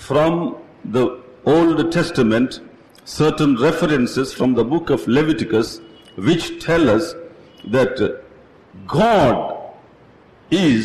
from the Old Testament certain references from the book of Leviticus which tell us that God is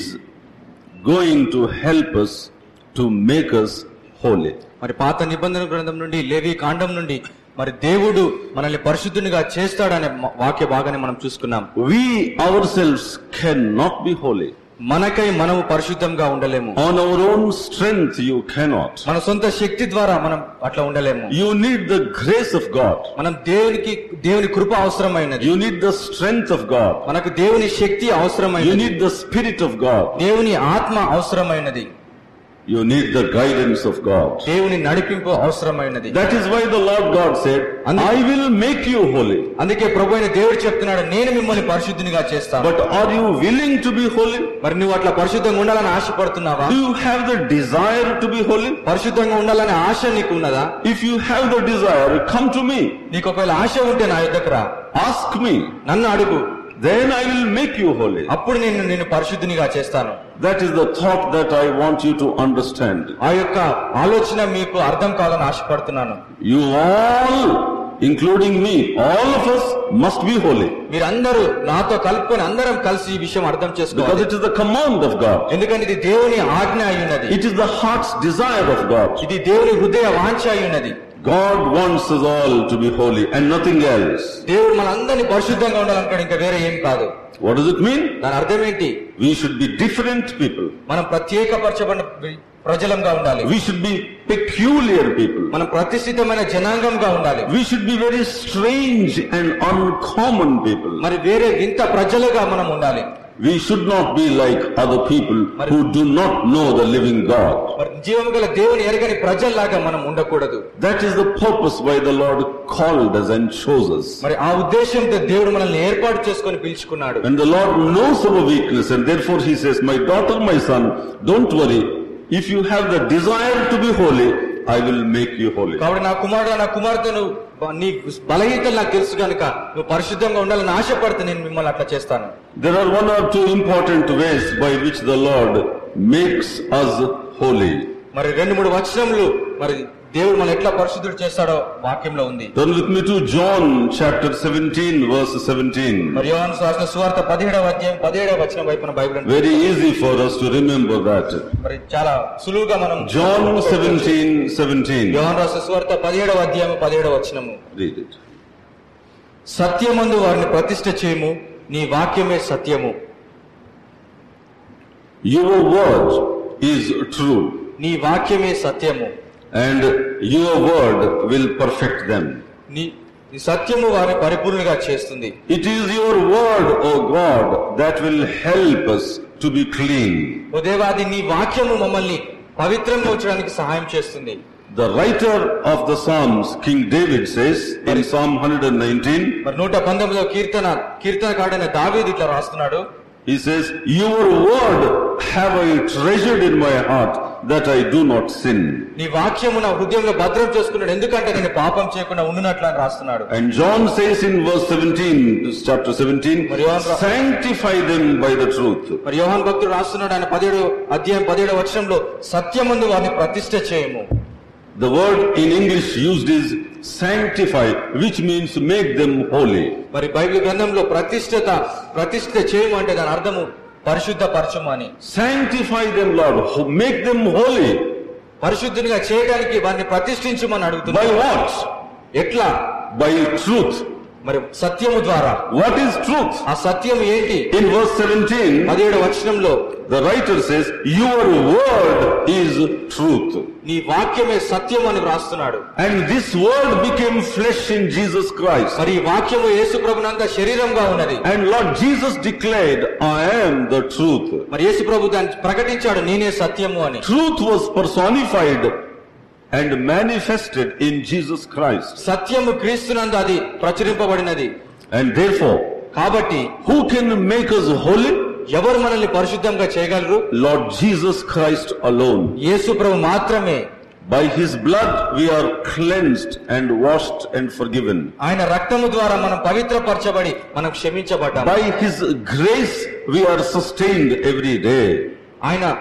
going to help us to make us holy. మరి పాత నిబంధన గ్రంథం నుండి లేవి కాండం నుండి మరి దేవుడు మనల్ని పరిశుద్ధునిగా చేస్తాడనే మ- వాక్య భాగాన్ని మనం చూసుకున్నాం We ourselves cannot be holy. మనకై మనము పరిశుద్ధంగా ఉండలేము On our own strength you cannot. మన సొంత శక్తి ద్వారా మనం అట్లా ఉండలేము You need the grace of God. మనం దేవునికి దేవుని కృప అవసరమైనది You need the strength of God. మనకు దేవుని శక్తి You అవసరమైనది need the spirit of God. దేవుని ఆత్మ అవసరమైనది You need the guidance of God. దేవుని నడిపింపు అవసరమైనది That is why the Lord God said, I will make you holy. అందుకే ప్రభు అయిన దేవుడు చెప్తున్నాడు నేను మిమ్మల్ని పరిశుద్ధినిగా చేస్తాను But are you willing to be holy? మరి నువ్వు అట్లా పరిశుద్ధంగా ఉండాలని ఆశపడుతున్నావా Do you have the desire to be holy? పరిశుద్ధంగా ఉండాలనే ఆశ నీకు ఉన్నదా If you have the desire, come to me. నీకు ఒకవేళ ఆశ ఉంటే నా యుద్ధకు రా Ask me. నన్ను అడుగు Then I will make you holy. అప్పుడు నేను నేను పరిశుద్ధినిగా చేస్తాను That is the thought that I want you to understand. ఆ యొక్క ఆలోచన మీకు అర్థం కావాలని ఆశపడుతున్నాను You all, including me, all of us must be holy. మీరందరూ నాతో కలుపుకొని అందరం కలిసి ఈ విషయం అర్థం Because చేసుకోవాలి it is the command of God. ఎందుకంటే ఇది దేవుని ఆజ్ఞ అయి ఉన్నది It is the heart's desire of God. ఇది దేవుని హృదయ వాంఛ అయి ఉన్నది God wants us all to be holy and nothing else. దేవుడు మనందరినీ పరిశుద్ధంగా ఉండాలనుకోడు ఇంకా వేరే ఏం కాదు What does it mean? దాని అర్థం ఏంటి We should be different people. మనం ప్రత్యేకపరచబడిన ప్రజలంగా ఉండాలి We should be peculiar people. మనం ప్రతిష్ఠితమైన జనాంగంగా ఉండాలి We should be very strange and uncommon people. మరి వేరే వింత ప్రజలుగా మనం ఉండాలి We should not be like other people who do not know the living God. మరి జీవం గల దేవుని ఎరగని ప్రజల్లాగా మనం ఉండకూడదు That is the purpose why the Lord called us and chose us. మరి ఆ ఉద్దేశంతో దేవుడు మనల్ని ఏర్పాటు చేసుకొని పిలుచుకున్నాడు And the Lord knows our weakness and therefore He says, My daughter, my son, don't worry. If you have the desire to be holy, I will make you holy. కాబట్టి నా కుమారుడు నా కుమార్తె నువ్వు బ- నీ బలహీనతలు నాకు తెలుసు కనుక నువ్వు పరిశుద్ధంగా ఉండాలని ఆశపడితే నేను మిమ్మల్ని అట్లా చేస్తాను There are one or two important ways by which the Lord makes us holy. మరి రెండు మూడు వచనములు మరి దేవుడు మనం ఎట్లా పరిశుద్ధుడు చేస్తాడో వాక్యంలో ఉంది Turn with me to John chapter 17 verse 17. మరి యోహాను రాసిన సువార్త పదిహేడవ అధ్యాయం పదిహేడవ వచనం వైపున బైబిల్ ఉంది. Very easy for us to remember that. మరి చాలా సులువుగా మనం John 17 17. యోహాను రాసిన సువార్త పదిహేడవ అధ్యాయం పదిహేడవ వచనము Read it. సత్యమందు వారిని ప్రతిష్ఠ చేయము నీ వాక్యమే సత్యము Your word is true, నీ వాక్యమే సత్యము and your word will perfect them. నీ నీ సత్యము వారిని పరిపూర్ణగా చేస్తుంది It is your word, O God, that will help us to be clean. ఓ దేవా అది నీ వాక్యము మమ్మల్ని పవిత్రంగా ఉంచడానికి సహాయం చేస్తుంది The writer of the Psalms, King David says in Psalm 119, మరి నూట పంతొమ్మిదవ కీర్తన కీర్తనకాడైన దావీదు ఇట్లా రాస్తున్నాడు he says, Your word have I treasured in my heart that I do not sin. నీ వాక్యము నా హృదయంలో భద్రం చేసుకున్నాడు ఎందుకంటే నేను పాపం చేయకుండా ఉండునట్లు అని రాస్తున్నాడు And John says in verse 17, this chapter 17, మరి యోహాను రా- sanctify them by the truth. మరి యోహాన్ భక్తుడు రాస్తున్నాడు ఆయన పదిహేడు అధ్యాయం పదిహేడు వచనంలో సత్యమందు వారిని ప్రతిష్ఠ చేయము The word in English used is sanctify, which means make them holy. మరి బైబిల్ గ్రంథంలో ప్రతిష్ఠత ప్రతిష్ఠ చేయము అంటే దాని అర్థము పరిశుద్ధ పరచము అని Sanctify them, Lord. Ho- Make them holy. పరిశుద్ధునిగా చేయడానికి వారిని ప్రతిష్ఠించమని By అడుగుతున్నారు what? ఎట్లా By truth. మరి సత్యము ద్వారా What is truth? ఆ సత్యం ఏంటి In verse 17, పదిహేడు వచనంలో the writer says, Your word is truth. నీ వాక్యమే సత్యం అని వ్రాస్తున్నాడు And this word became flesh in Jesus Christ. మరి ఈ వాక్యము యేసు ప్రభునంతా శరీరంగా ఉన్నది And Lord Jesus declared, I am the truth. మరి యేసు ప్రభు దాన్ని ప్రకటించాడు నేనే సత్యము అని Truth was personified and manifested in Jesus Christ. సత్యము క్రీస్తునందు అది ప్రచురింపబడినది And therefore, కాబట్టి who can make us holy? ఎవరు మనల్ని పరిశుద్ధంగా చేయగలరు Lord Jesus Christ alone. యేసు ప్రభు మాత్రమే By his blood we are cleansed and washed and forgiven. ఆయన రక్తము ద్వారా మనం పవిత్రపరచబడి మనం క్షమించబడ్డాం By his grace we are sustained every day. ఆయన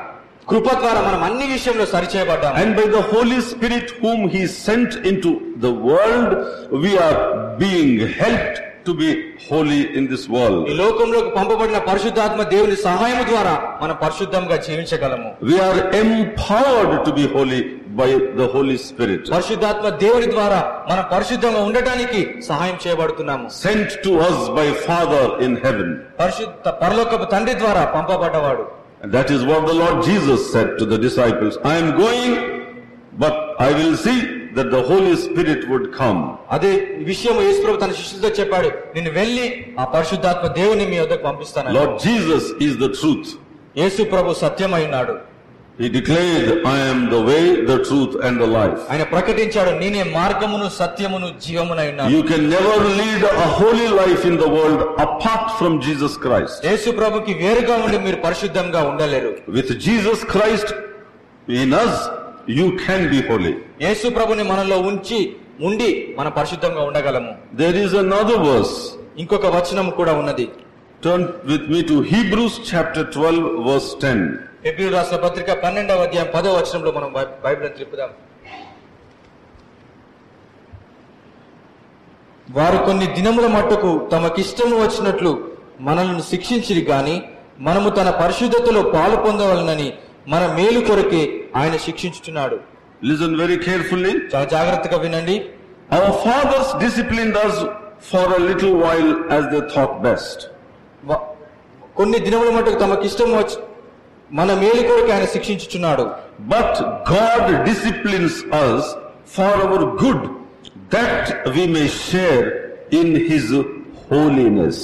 కృప ద్వారా మనం అన్ని విషయంలో సరిచేయబడ్డాము And by the Holy Spirit whom He sent into the world, we are being helped to be holy in this ఈ world. లోకంలోకి పంపబడిన పరిశుద్ధాత్మ దేవుని సహాయం ద్వారా మనం పరిశుద్ధంగా జీవించగలము We are empowered to be holy by the Holy Spirit. పరిశుద్ధాత్మ దేవుని ద్వారా మనం పరిశుద్ధంగా ఉండటానికి సహాయం చేయబడుతున్నాము Sent to us by Father in heaven. పరిశుద్ధ పరలోకపు తండ్రి ద్వారా పంపబడ్డవాడు And that is what the Lord Jesus said to the disciples. I am going, but I will see that the Holy Spirit would come. అదే విషయం యేసుప్రభు తన శిష్యులతో చెప్పాడు నేను వెళ్ళి ఆ పరిశుద్ధాత్మ దేవుని మీ వద్దకు పంపిస్తాను Lord Jesus is the truth. యేసు ప్రభు సత్యమై ఉన్నాడు He declared, I am the way, the truth, and the life. ఆయన ప్రకటించాడు నేనే మార్గమును సత్యమును జీవమునై ఉన్నాను You can never lead a holy life in the world apart from Jesus Christ. యేసు ప్రభుకి వేరుగా ఉండి మీరు పరిశుద్ధంగా ఉండలేరు With Jesus Christ in us, you can be holy. యేసు ప్రభుని మనలో ఉంచి ఉండి మనం పరిశుద్ధంగా ఉండగలము There is another verse. ఇంకొక వచనం కూడా ఉన్నది Turn with me to Hebrews chapter 12 verse 10. ఎబ్రిల్ రాష్ట్ర పత్రిక పన్నెండవ అధ్యాయం పదో వచనంలో మనం బై- బైబిల్ త్రిప్పుదాం వారు కొన్ని దినముల మట్టుకు తమకిష్టము వచ్చినట్లు మనల్ని శిక్షించిరి గాని మనము తన పరిశుద్ధతలో పాలు పొందవలనని మన మేలు కొరకే ఆయన శిక్షించుచున్నాడు Listen very carefully. చాలా జాగ్రత్తగా వినండి Our fathers disciplined us for a little while as they thought best. వ- కొన్ని దినముల మట్టుకు తమకిష్టం వచ్చి మన మేలు కొరకు ఆయన శిక్షించుచున్నాడు But God disciplines us for our good, that we may share in His holiness.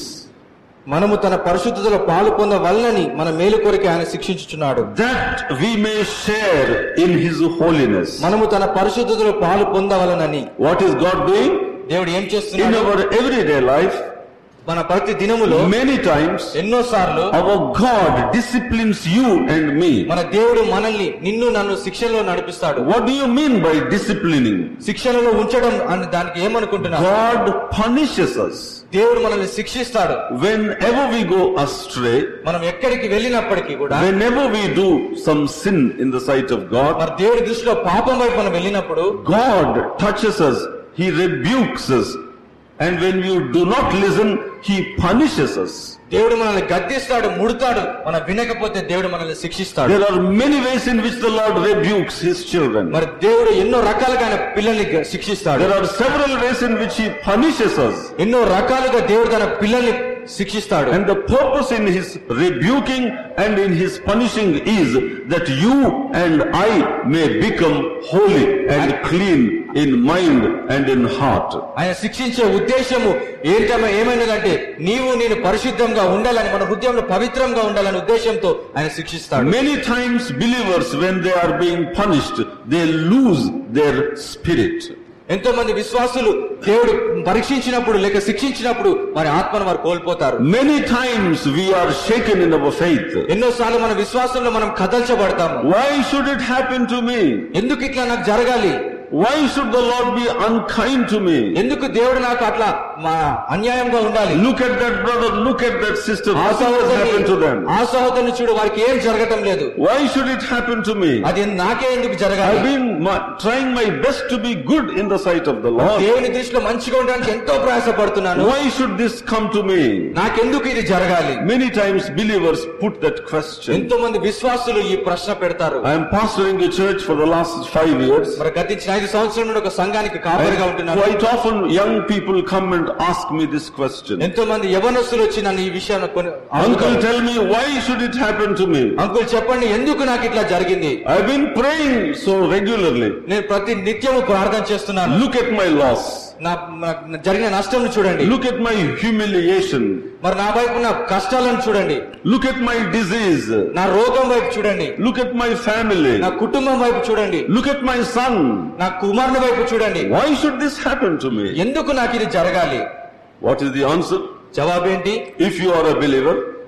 మనము తన పరిశుద్ధతలో పాలు పొందవలనని మన మేలు కొరకు ఆయన శిక్షించుచున్నాడు That we may share in His holiness. మనము తన పరిశుద్ధతలో పాలు పొందవలనని What is God doing? దేవుడు ఏం In చేస్తున్నాడు our everyday life, మన ప్రతి దినములో many times, ఎన్నో సార్లు our God disciplines you and me. మన దేవుడు మనల్ని నిన్ను నన్ను శిక్షణలో నడిపిస్తాడు What do you mean by disciplining? శిక్షణలో ఉంచడం అని దానికి ఏమనుకుంటున్నా God punishes us. దేవుడు మనల్ని శిక్షిస్తాడు Whenever we go astray, మనం ఎక్కడికి వెళ్ళినప్పటికీ కూడా whenever we do some sin in the sight of God, మరి దేవుడి దృష్టిలో పాపం వైపు మనం వెళ్ళినప్పుడు God touches us, He rebukes us, and when you do not listen, He punishes us. దేవుడు మనల్ని గద్దిస్తాడు ముడతాడు మనం వినకపోతే దేవుడు మనల్ని శిక్షిస్తాడు There are many ways in which the Lord rebukes His children. మరి దేవుడు ఎన్నో రకాలుగా ఆయన పిల్లల్ని గ- శిక్షిస్తాడు There are several ways in which He punishes us. ఎన్నో రకాలుగా దేవుడు తన పిల్లల్ని శిక్షిస్తాడు And the purpose in His rebuking and in His punishing is that you and I may become holy and clean in mind and in heart. ఆయన శిక్షించే ఉద్దేశము ఏంటమ్మా ఏమైనదంటే నీవు నేను పరిశుద్ధంగా ఉండాలని మన హృదయంలో పవిత్రంగా ఉండాలనే ఉద్దేశంతో ఆయన శిక్షిస్తాడు Many times believers, when they are being punished, they lose their spirit. ఎంతో మంది విశ్వాసులు దేవుడు పరీక్షించినప్పుడు లేక శిక్షించినప్పుడు వారి ఆత్మను వారు కోల్పోతారు Many times we are shaken in our faith. ఎన్నోసార్లు మన విశ్వాసంలో మనం కదల్చబడతాము Why should it happen to me? ఎందుకు ఇట్లా నాకు జరగాలి Why should the Lord be unkind to me? ఎందుకు దేవుడు నాకు అట్లా మా అన్యాయంగా ఉండాలి Look at that brother, look at that sister. ఆ Nothing has happened to సహోదరుని them. ఆ సహోదరుని చూడు వారికి ఏం జరగటం లేదు Why should it happen to me? అది నాకే ఎందుకు I've జరగాలి been my, trying my best to be good in the sight of the Lord. దేవుని దృష్టిలో మంచిగా ఉండడానికి ఎంతో ప్రయాసపడుతున్నాను Why should this come to me? నాకెందుకు ఇది జరగాలి Many times believers put that question. ఎంతో మంది విశ్వాసులు ఈ ప్రశ్న పెడతారు I am pastoring a church for the last five years. మరి గతించిన ఐదు సంవత్సరాల నుండి ఒక సంఘానికి కాపరిగా And ఉంటున్నాను quite often young people come and ask me this question. ఎంతో మంది యవనస్తులు వచ్చి నన్ను ఈ విషయాన్ని కొన్ని Uncle, అడుగుతారు. tell me why should it happen to me? Uncle చెప్పండి ఎందుకు నాకు ఇట్లా జరిగింది I've been praying so regularly. నేను ప్రతి నిత్యము ప్రార్థన చేస్తున్నాను Look at my loss. నా నా- జరిగిన నష్టం చూడండి Look at my humiliation. మరి నా వైపు నా కష్టాలను చూడండి Look at my disease. నా రోగం వైపు చూడండి Look at my family. నా కుటుంబం వైపు చూడండి Look at my son. నా కుమారుని వైపు చూడండి Why should this happen to me? ఎందుకు నాకు ఇది జరగాలి What is the answer? జవాబేంటి If you are a believer,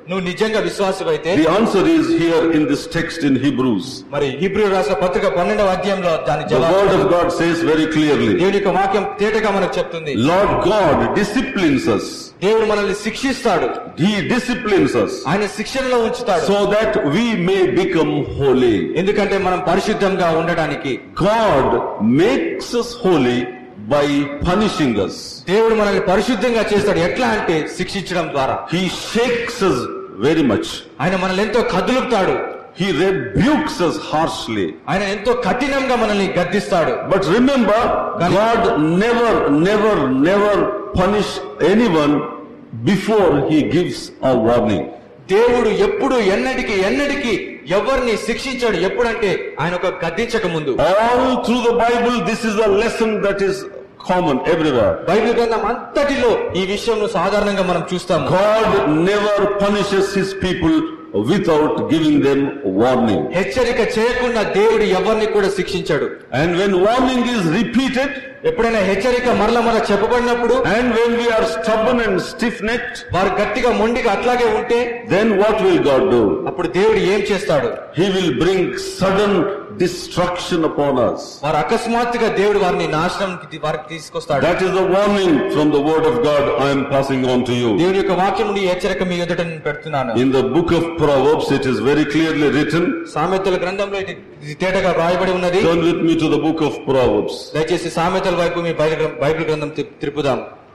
నువ్వు నిజంగా విశ్వాసమైతే The answer is here in this text in Hebrews. మరి హిబ్రూ రాష్ట్ర పత్రిక పన్నెండవ అధ్యాయంలో దాని The word జవాబు of God says very clearly, దేవుడి యొక్క వాక్యం తేటగా మనకు చెప్తుంది Lord God disciplines us. దేవుడు మనల్ని శిక్షిస్తాడు He disciplines us ఆయన శిక్షణలో ఉంచుతాడు so that we may become holy. ఎందుకంటే మనం పరిశుద్ధంగా ఉండడానికి God makes us holy by punishing us. దేవుడు మనల్ని పరిశుద్ధంగా చేస్తాడు ఎట్లా అంటే శిక్షించడం ద్వారా He shakes us very much. ఆయన మనల్ని ఎంతో కదులుపుతాడు He rebukes us harshly. ఆయన ఎంతో కఠినంగా మనల్ని గద్దిస్తాడు But remember, God never, never, never punish anyone before He gives a warning. దేవుడు ఎప్పుడు ఎన్నటికి ఎన్నటికి ఎవరిని శిక్షించాడు ఎప్పుడంటే ఆయన ఒక గద్దించక ముందు All through the Bible, this is a lesson that is common everywhere. Bible గ్రంథం అంతటిలో ఈ విషయం సాధారణంగా మనం చూస్తాము God never punishes His people without giving them warning. హెచ్చరిక చేయకుండా దేవుడు ఎవరిని కూడా శిక్షించాడు And when warning is repeated, ఎప్పుడైనా హెచ్చరిక మరల మరల చెప్పబడినప్పుడు and when we are stubborn and stiff-necked, వారు గట్టిగా మొండిగా అట్లాగే ఉంటే then what will God do? అప్పుడు దేవుడు ఏం చేస్తాడు He will bring sudden destruction upon us. వారు అకస్మాత్తుగా దేవుడు వారిని నాశనం వారికి తీసుకొస్తాడు That is the warning from the word of God I am passing on to you. దేవుడి యొక్క వాక్యం నుండి ఈ హెచ్చరిక మీ ఎదుట నేను పెడుతున్నాను In the book of Proverbs, it is very clearly written. సామెతల గ్రంథంలో ఇది ఇది తేటగా రాయబడి ఉన్నది Turn with me to the book of Proverbs. దయచేసి సామెతల వైపు మీ బైబిల్ గ్రం- బైబిల్ గ్రంథం తి- తిప్పుదాం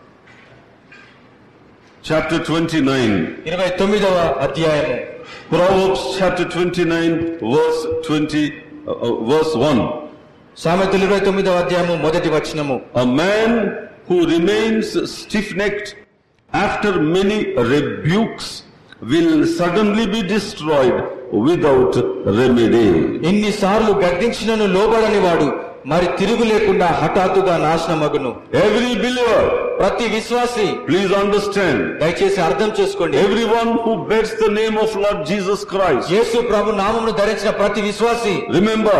Chapter 29. ఇరవై తొమ్మిదవ అధ్యాయము Proverbs chapter 29, verse 20, uh, uh, verse 1. సామెతలు ఇరవై తొమ్మిదవ అధ్యాయము మొదటి వచనము A man who remains stiff-necked after many rebukes will suddenly be destroyed without remedy. ఎన్నిసార్లు గద్దించినను లోబడని వాడు మరి తిరుగు లేకుండా హఠాత్తుగా నాశనమగును Every believer, ప్రతి విశ్వాసి please understand, దయచేసి అర్థం చేసుకోండి everyone who bears the name of Lord Jesus Christ, యేసు ప్రభు నామమును ధరించిన ప్రతి విశ్వాసి remember,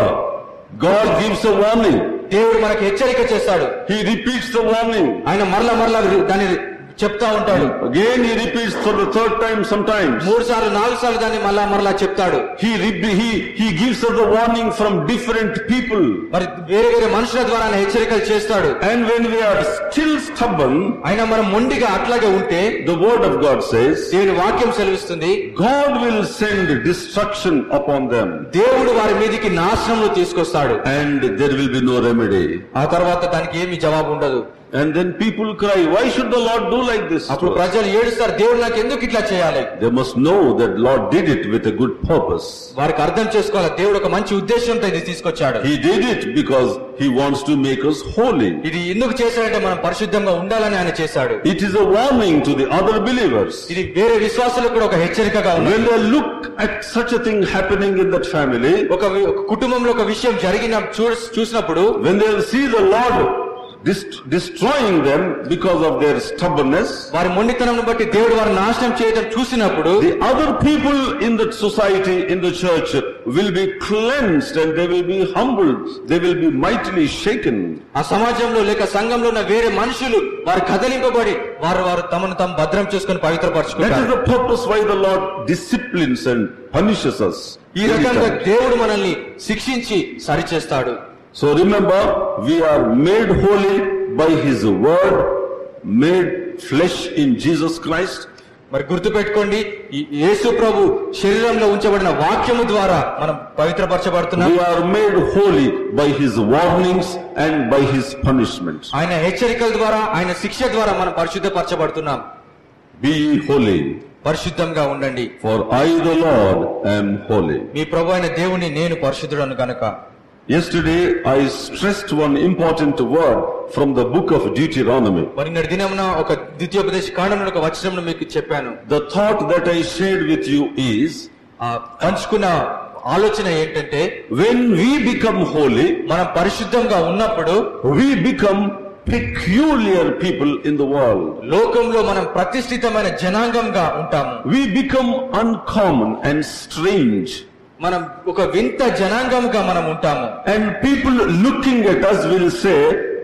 God gives a warning. దేవుడు మనకు హెచ్చరిక చేస్తాడు He repeats the warning. ఆయన మరల మరల దాన్ని చెప్తా ఉంటాడు Again he repeats for the third time sometimes. మూడు సార్లు నాలుగు సార్లు దాన్ని మళ్ళా మరలా చెప్తాడు He, re- he, he gives us the warning from different people. మరి వేరే వేరే మనుషుల ద్వారా ఆయన హెచ్చరికలు చేస్తాడు And when we are still stubborn, అయినా మనం మొండిగా అట్లాగే ఉంటే the word of God says, దేవుని వాక్యం సెలవిస్తుంది God will send destruction upon them దేవుడు వారి మీదికి నాశనంలో తీసుకొస్తాడు and there will be no remedy. ఆ తర్వాత దానికి ఏమి జవాబు ఉండదు And then people cry, why should the Lord do like this? అప్పుడు to us?" ప్రజలు ఏడుస్తారు దేవుడు నాకు ఎందుకు ఇట్లా చేయాలి They must know that Lord did it with a good purpose. వారికి అర్థం చేసుకోవాలి దేవుడు ఒక మంచి ఉద్దేశంతో ఇది తీసుకొచ్చాడు He did it because He wants to make us holy. ఇది ఎందుకు చేశాడంటే మనం పరిశుద్ధంగా ఉండాలని ఆయన చేశాడు It is a warning to the other believers. ఇది వేరే విశ్వాసులకు కూడా ఒక హెచ్చరికగా ఉంది When they look at such a thing happening in that family, ఒక వి- ఒక కుటుంబంలో ఒక విషయం జరిగిన చూ చూసినప్పుడు when they see the Lord dest- destroying them because of their stubbornness, వారి మొండితనం బట్టి దేవుడు వారిని నాశనం చేయడం చూసినప్పుడు the other people in that society, in the church, will be cleansed and they will be humbled. They will be mightily shaken. ఆ సమాజంలో లేక సంఘంలో ఉన్న వేరే మనుషులు వారు కదలింపబడి వారు వారు తమను తాము భద్రం చేసుకుని That is పవిత్రపరచుకుంటారు the purpose why the Lord disciplines and punishes us. ఈ రకంగా దేవుడు మనల్ని శిక్షించి సరిచేస్తాడు So remember, we are made holy by His word, made flesh in Jesus Christ. మరి గుర్తుపెట్టుకోండి ఈ యేసు ప్రభు శరీరంలో ఉంచబడిన వాక్యము ద్వారా మనం పవిత్రపరచబడుతున్నాం We are made holy by His warnings and by His punishments. ఆయన హెచ్చరికల ద్వారా ఆయన శిక్ష ద్వారా మనం పరిశుద్ధపరచబడుతున్నాం Be ye holy, పరిశుద్ధంగా ఉండండి for I the Lord am holy. మీ ప్రభు అయిన దేవుని నేను పరిశుద్ధుడను గనక Yesterday I stressed one important word from the book of Deuteronomy. మరి నేడు దినమున ఒక ద్వితీయోపదేశ కాండంలో ఒక వచనం మీకు చెప్పాను The thought that I shared with you is, ఆ పంచుకున్న ఆలోచన ఏంటంటే when we become holy, మనం పరిశుద్ధంగా ఉన్నప్పుడు we become peculiar people in the world. లోకంలో మనం ప్రతిష్ఠితమైన జనాంగంగా ఉంటాము We become uncommon and strange. మనం ఒక వింత జనాంగంగా మనం ఉంటాము And people looking at us will say,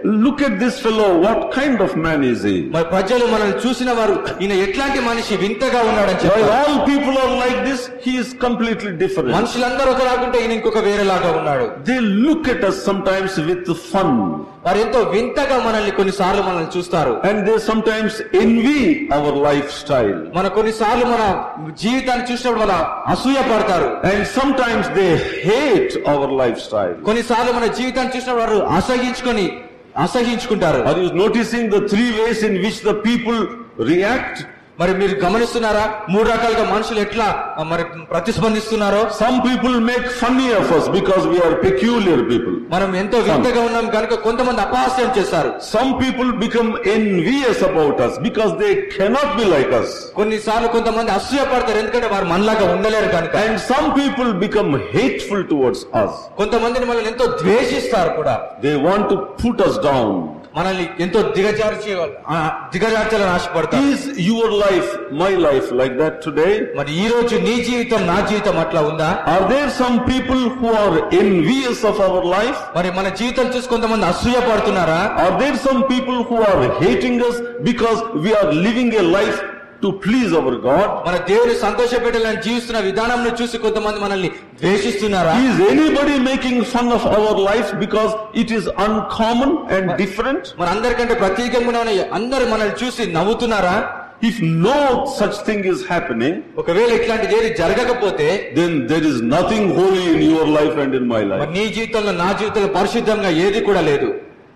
look at this fellow, what kind of man is he? మరి ప్రజలు మనల్ని చూసిన వారు ఈయన ఎట్లాంటి మనిషి వింతగా ఉన్నాడని While చెప్పారు all people are like this, he is completely different. మనుషులందరూ ఒకలాగుంటే ఈయన ఇంకొక వేరేలాగా ఉన్నాడు They look at us sometimes with fun వారు ఎంతో వింతగా మనల్ని కొన్నిసార్లు మనల్ని చూస్తారు and they sometimes envy our lifestyle. మన కొన్నిసార్లు మన జీవితాన్ని చూసినప్పుడు మన అసూయ పడతారు And sometimes they hate our lifestyle. కొన్నిసార్లు మన జీవితాన్ని చూసినప్పుడు వారు అసహించుకొని అసహించుకుంటారు Are you noticing the three ways in which the people react? మరి మీరు గమనిస్తున్నారా మూడు రకాలుగా మనుషులు ఎట్లా ఆ, మరి ప్రతిస్పందిస్తున్నారో Some people make funny of us because we are peculiar people. మనం ఎంతో వింతగా ఉన్నాం కనుక కొంతమంది అపహాస్యం చేస్తారు Some people become envious about us because they cannot be like us. కొన్నిసార్లు కొంతమంది అసూయ పడతారు ఎందుకంటే వారు మనలాగా ఉండలేరు కనుక And some people become hateful towards us. కొంతమందిని మనల్ని ఎంతో ద్వేషిస్తారు కూడా They want to put us down. మనల్ని ఎంతో దిగజార్చే ఆ, దిగజార్చాలని ఆశపడతారు Is your life, my life like that today? మరి ఈ రోజు నీ జీవితం నా జీవితం అట్లా ఉందా Are there some people who are envious of our life? మరి మన జీవితం చూసి కొంతమంది అసూయ పడుతున్నారా Are there some people who are hating us because we are living a life to please our God? మన దేవుని సంతోష పెట్టాలని జీవిస్తున్న విధానం చూసి కొంతమంది మనల్ని ద్వేషిస్తున్నారా Is anybody making fun of our life because it is uncommon and different? మన అందరికంటే ప్రత్యేకంగా ఉన్న అందరు మనల్ని చూసి నవ్వుతున్నారా If no such thing is happening, ఒకవేళ ఇట్లాంటిది ఏది జరగకపోతే then there is nothing holy in your life and in my మరి life. నీ జీవితంలో నా జీవితంలో పరిశుద్ధంగా ఏది కూడా లేదు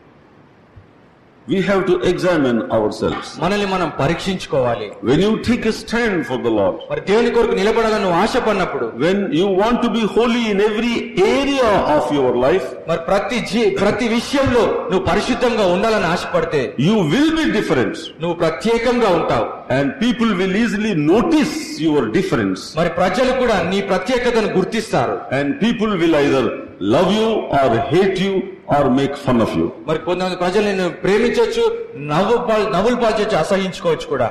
We have to examine ourselves. మనల్ని మనం పరీక్షించుకోవాలి When you take a stand for the Lord, మరి దేవుని కొరకు నిలబడాలని నువ్వు ఆశపడినప్పుడు when you want to be holy in every area of your life, మరి ప్రతి జీ ప్రతి విషయంలో నువ్వు పరిశుద్ధంగా ఉండాలని ఆశపడితే you will be different. నువ్వు ప్రత్యేకంగా ఉంటావు And people will easily notice your difference. మరి ప్రజలు కూడా నీ ప్రత్యేకతను గుర్తిస్తారు And people will either love you or hate you or make fun of you. మరి కొంతమంది ప్రజలు నిన్ను ప్రేమించవచ్చు నవ్వు పాల్- నవ్వులు పాల్చొచ్చు అసహించుకోవచ్చు కూడా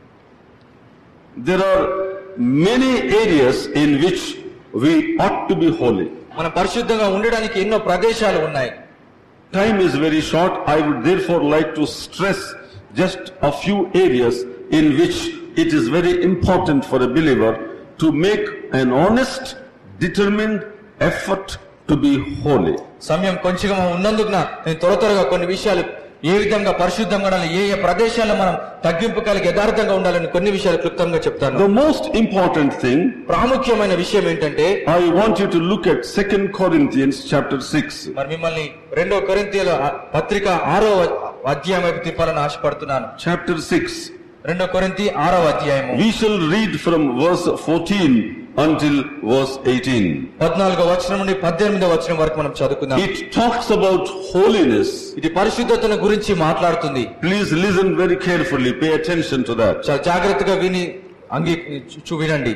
There are many areas in which we ought to be holy. మనం పరిశుద్ధంగా ఉండడానికి ఎన్నో ప్రదేశాలు ఉన్నాయి Time is very short. I would therefore like to stress just a few areas in which it is very important for a believer to make an honest, determined effort to be holy. సమయం కొంచెం ఉన్నందుకు నేను త్వర త్వరగా కొన్ని విషయాలు ఏ విధంగా పరిశుద్ధంగా ఉండాలి ఏ ఏ ప్రదేశాల్లో మనం తగ్గింపు కలిగి యథార్థంగా ఉండాలని కొన్ని విషయాలు క్లుప్తంగా చెప్తాను The most important thing, ప్రాముఖ్యమైన విషయం ఏంటంటే I want you to look at 2 Corinthians chapter 6. మరి మిమ్మల్ని రెండో కొరింతీయుల పత్రిక ఆరో అధ్యాయం వైపు తిప్పాలని ఆశపడుతున్నాను Chapter 6. రెండో కొరింతి ఆరో అధ్యాయము We shall read from verse 14 until verse 18. పద్నాలుగో వచనం నుండి పద్దెనిమిదో వచనం వరకు మనం చదువుకుందాం It talks about holiness. ఇది పరిశుద్ధతను గురించి మాట్లాడుతుంది Please listen very carefully, pay attention to that. చాలా జాగ్రత్తగా విని అంగీ చూ వినండి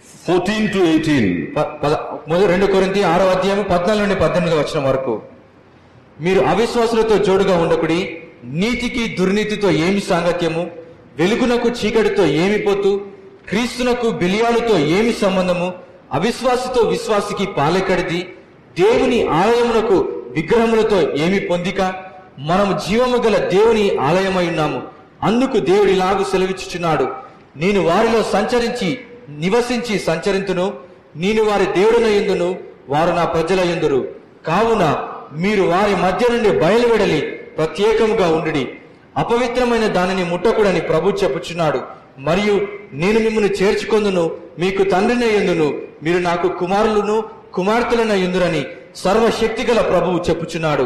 14 to 18. ప- పద- మొదటి రెండు కొరింతి ఆరో అధ్యాయం పద్నాలుగు నుండి పద్దెనిమిది వచ్చిన వరకు మీరు అవిశ్వాసులతో జోడుగా ఉండకుడి నీతికి దుర్నీతితో ఏమి సాంగత్యము వెలుగునకు చీకటితో ఏమి పోతు క్రీస్తునకు బిలియాలతో ఏమి సంబంధము అవిశ్వాసితో విశ్వాసికి పాలెకడిది దేవుని ఆలయమునకు విగ్రహములతో ఏమి పొందిక మనము జీవము గల దేవుని ఆలయమై ఉన్నాము అందుకు దేవుడిలాగు సెలవిచ్చుచున్నాడు నేను వారిలో సంచరించి నివసించి సంచరింతును నేను వారి దేవుడినయుందును వారు నా ప్రజల యందురు కావున మీరు వారి మధ్య నుండి బయలువెడలి ప్రత్యేకంగా ఉండుడి అపవిత్రమైన దానిని ముట్టకూడని ప్రభు చెప్పుచున్నాడు మరియు నేను మిమ్మల్ని చేర్చుకొందును మీకు తండ్రినయ్యందును మీరు నాకు కుమారులను కుమార్తెలనయ్యుందురని సర్వశక్తి గల ప్రభువు చెప్పుచున్నాడు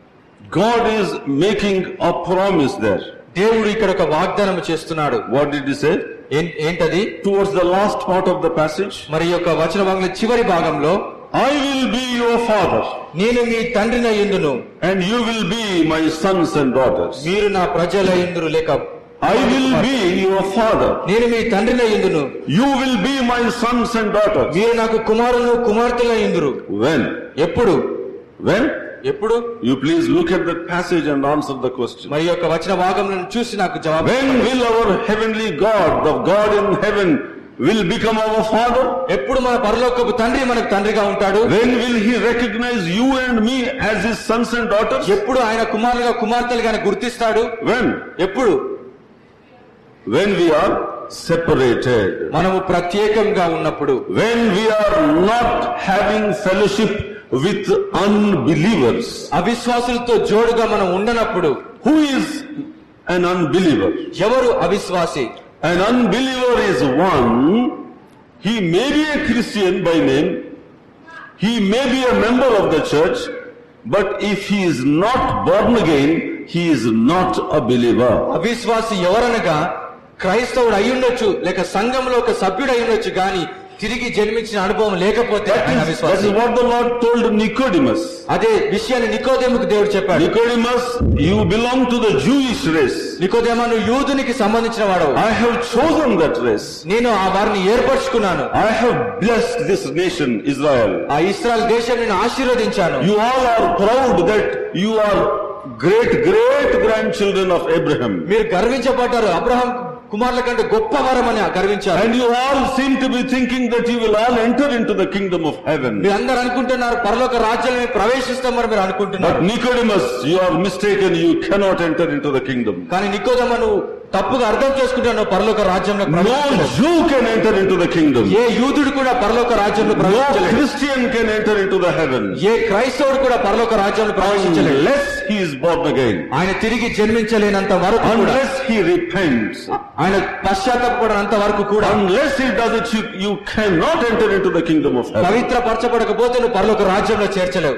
God is making a promise there. దేవుడు ఇక్కడ ఒక వాగ్దానం చేస్తున్నాడు What did he say? ఏం- ఏంటది Towards the last part of the passage, మరి ఈ యొక్క వచన భాగంలో చివరి భాగంలో I will be your father, నేను మీ తండ్రినయ్యుందును and you will be my sons and daughters. మీరు నా ప్రజలయ్యుందురు లేక I will be your father, నేను మీ తండ్రినయ్యుందును you will be my sons and daughters. మీరు నాకు కుమారులు కుమార్తెలయ్యుందురు When? ఎప్పుడు When? ఎప్పుడు You please look at that passage and answer the question. మరి ఈ యొక్క వచన భాగంలో చూసి నాకు జవాబు When will our heavenly God, the God in heaven, will become our father? ఎప్పుడు మన పరలోకపు తండ్రి మనకు తండ్రిగా ఉంటాడు When will he recognize you and me as his sons and daughters? ఎప్పుడు ఆయన కుమారులుగా కుమార్తెలుగా ఆయన గుర్తిస్తాడు When? ఎప్పుడు When we are separated. మనము ప్రత్యేకంగా ఉన్నప్పుడు When we are not having fellowship with unbelievers. అవిశ్వాసులతో జోడుగా మనం ఉండనప్పుడు Who is an unbeliever? ఎవరు అవిశ్వాసి An unbeliever is one, he may be a Christian by name, he may be a member of the church, but if he is not born again, he is not a believer. అవిశ్వాసి ఎవరనగా క్రైస్తవుడు అయ్యుండొచ్చు లేక సంఘంలో ఒక సభ్యుడు అయ్యుండొచ్చు గాని తిరిగి జన్మించిన అనుభవం లేకపోతే That ఆయన is, that అవిశ్వాసి is what the Lord told Nicodemus. అదే విషయాన్ని నికోదేముకు దేవుడు చెప్పాడు Nicodemus, you belong to the Jewish race. నికోదేమా నువ్వు యూదునికి సంబంధించిన వాడవు I have chosen that race. నేను ఆ వారిని ఏర్పరచుకున్నాను I have blessed this nation, Israel. ఆ ఇస్రాయల్ దేశం నేను ఆశీర్వదించాను You all are proud that you are great, great grandchildren of Abraham. మీరు గర్వించబడ్డారు అబ్రహాం కుమారుల కంటే గొప్ప వరం అని గర్వించారు And you all seem to be thinking that you will all enter into the kingdom of heaven. మీరు అందరు అనుకుంటున్నారు పరలోక రాజ్యాన్ని మేము ప్రవేశిస్తామని మీరు అనుకుంటున్నారు But Nicodemus, you are mistaken. You cannot enter into the kingdom. కానీ నికోదమ్మ నువ్వు తప్పుగా అర్థం చేసుకుంటున్నావు పరలోక రాజ్యంలో No ప్రవేశించలేవు. Jew can enter into the kingdom. ఏ యూదుడు కూడా పరలోక రాజ్యంలో No ప్రవేశించలేడు Christian can enter into the heaven ఏ క్రైస్తవుడు కూడా పరలోక రాజ్యంలో ప్రవేశించలేడు unless he is born again. ఆయన తిరిగి జన్మించలేనంత వరకు కూడా Unless he repents. ఆయన పశ్చాత్తాపడినంత వరకు కూడా Unless he does it, you, you cannot enter into the kingdom of heaven. పవిత్ర పరచబడకపోతే నువ్వు పరలోక రాజ్యంలో చేర్చలేవు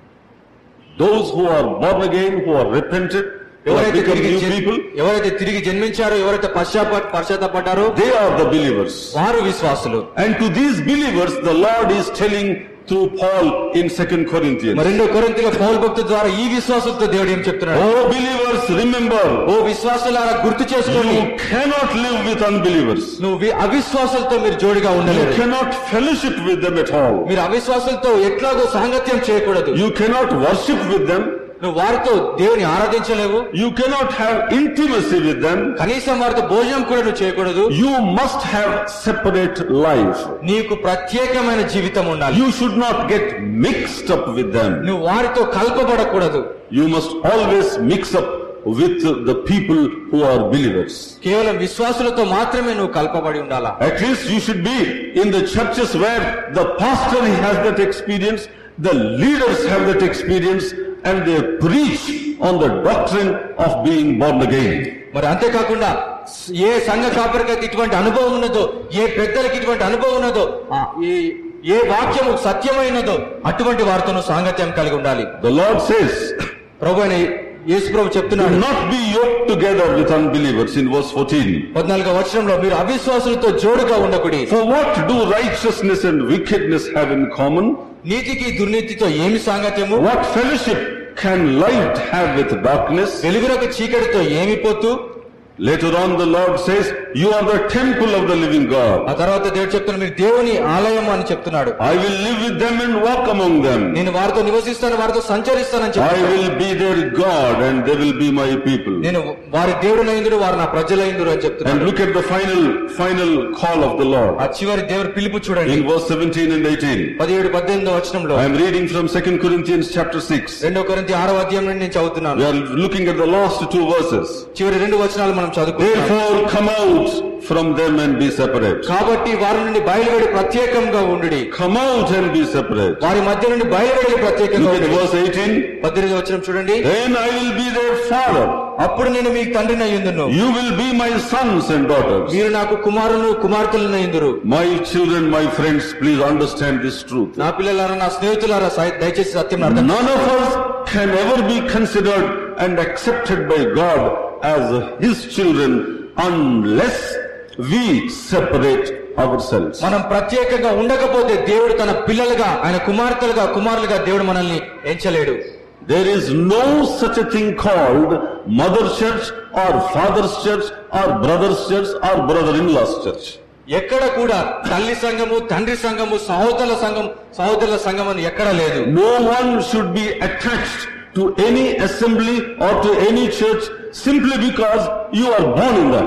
Those who are born again, who are repented, who have ఎవరైతే become తిరిగి new జన్- people, ఎవరైతే తిరిగి జన్మించారో ఎవరైతే పశ్చాత్త పశ్చాత్తాపడ్డారో they are the believers. వారు విశ్వాసులు And to these believers, the Lord is telling through Paul in Second Corinthians. మరి రెండో కొరింథీయుల పౌలు భక్తు ద్వారా ఈ విశ్వాసంతో దేవుడు ఏం చెప్తున్నాడు Oh believers, remember, ఓ విశ్వాసులారా గుర్తు చేసుకోండి you cannot live with unbelievers. నువ్వు వి- అవిశ్వాసులతో మీరు జోడిగా You ఉండలేరు cannot fellowship with them at all. మీరు అవిశ్వాసులతో ఎట్లాగో సాంగత్యం చేయకూడదు You cannot worship with them. నువ్వు వారితో దేవుని ఆరాధించలేవు You cannot have intimacy with them. కనీసం వారితో భోజనం కూడా నువ్వు చేయకూడదు You must have separate life. నీకు ప్రత్యేకమైన జీవితం ఉండాలి You should not get mixed up with them. నువ్వు వారితో కలపబడకూడదు You must always mix up with the people who are believers. కేవలం విశ్వాసులతో మాత్రమే నువ్వు కలపబడి ఉండాలా At least you should be in the churches where the pastor has that experience, the leaders have that experience, and they preach on the doctrine of being born again. మరి అంతేకాకుండా ఏ సంఘ కాపరికైతే ఇటువంటి అనుభవం ఉన్నదో ఏ పెద్దలకి ఇటువంటి అనుభవం ఉన్నదో ఆ ఈ ఏ వాక్యము సత్యమైనదో అటువంటి వారితో సాంగత్యం కలిగి ఉండాలి The Lord says, ప్రభు అయిన యేసు ప్రభు Do చెప్తున్నాడు not be yoked together with unbelievers in verse 14. పద్నాలుగో వచనంలో మీరు అవిశ్వాసులతో జోడుగా ఉండకుడి For what do righteousness and wickedness have in common? నీతికి దుర్నీతితో ఏమి సాంగత్యము What fellowship can light have with darkness? వెలుగునకు చీకటితో ఏమి పోతూ Later on the Lord says, you are the temple of the living God. ఆ తర్వాత దేవుడు చెప్తున్నాడు మీరు దేవుని ఆలయం అని చెప్తున్నాడు I will live with them and walk among them. నేను వారితో నివసిస్తాను వారితో సంచరిస్తానని I చెప్తున్నాడు will be their God and they will be my people. నేను వారి దేవుడునైందుడు వారు నా ప్రజలైందురు అని And చెప్తున్నాడు look at the final, final call of the Lord. ఆ చివరి దేవుడి పిలుపు చూడండి In verse 17 and 18. పదిహేడు పద్దెనిమిదో వచనంలో I am reading from 2 Corinthians chapter 6. రెండో కొరింథీ ఆరో అధ్యాయం నుండి నేను చదువుతున్నాను We are looking at the last two verses. చివరి రెండు వచనాలు మనం చదువుకుంటాం Therefore come out from them and be separate. కాబట్టి వారి నుండి బయలువెడి ప్రత్యేకంగా ఉండుడి Come out and be separate. వారి మధ్య నుండి బయలువెడి ప్రత్యేకంగా Look at ఉండుడి verse 18. పద్దెనిమిది వచనం చూడండి Then I will be their father. అప్పుడు నేను మీకు తండ్రిని అయ్యుందును You will be my sons and daughters. మీరు నాకు కుమారులు కుమార్తెలను అయ్యుందురు My children, my friends, please understand this truth. నా పిల్లలారా నా స్నేహితులారా సై- దయచేసి సత్యం అర్థం None of us can ever be considered and accepted by God as His children unless we separate ourselves. మనం ప్రత్యేకంగా ఉండకపోతే దేవుడు తన పిల్లలుగా ఆయన కుమార్తెలుగా కుమారులుగా దేవుడు మనల్ని ఎంచలేడు There is no such a thing called mother church or father's church or brother's church or brother-in-law's church. ఎక్కడ కూడా తల్లి సంఘము తండ్రి సంఘము సహోదరుల సంఘం సహోదరుల సంఘం అని ఎక్కడ లేదు No one should be attached to any assembly or to any church simply because you are born in that.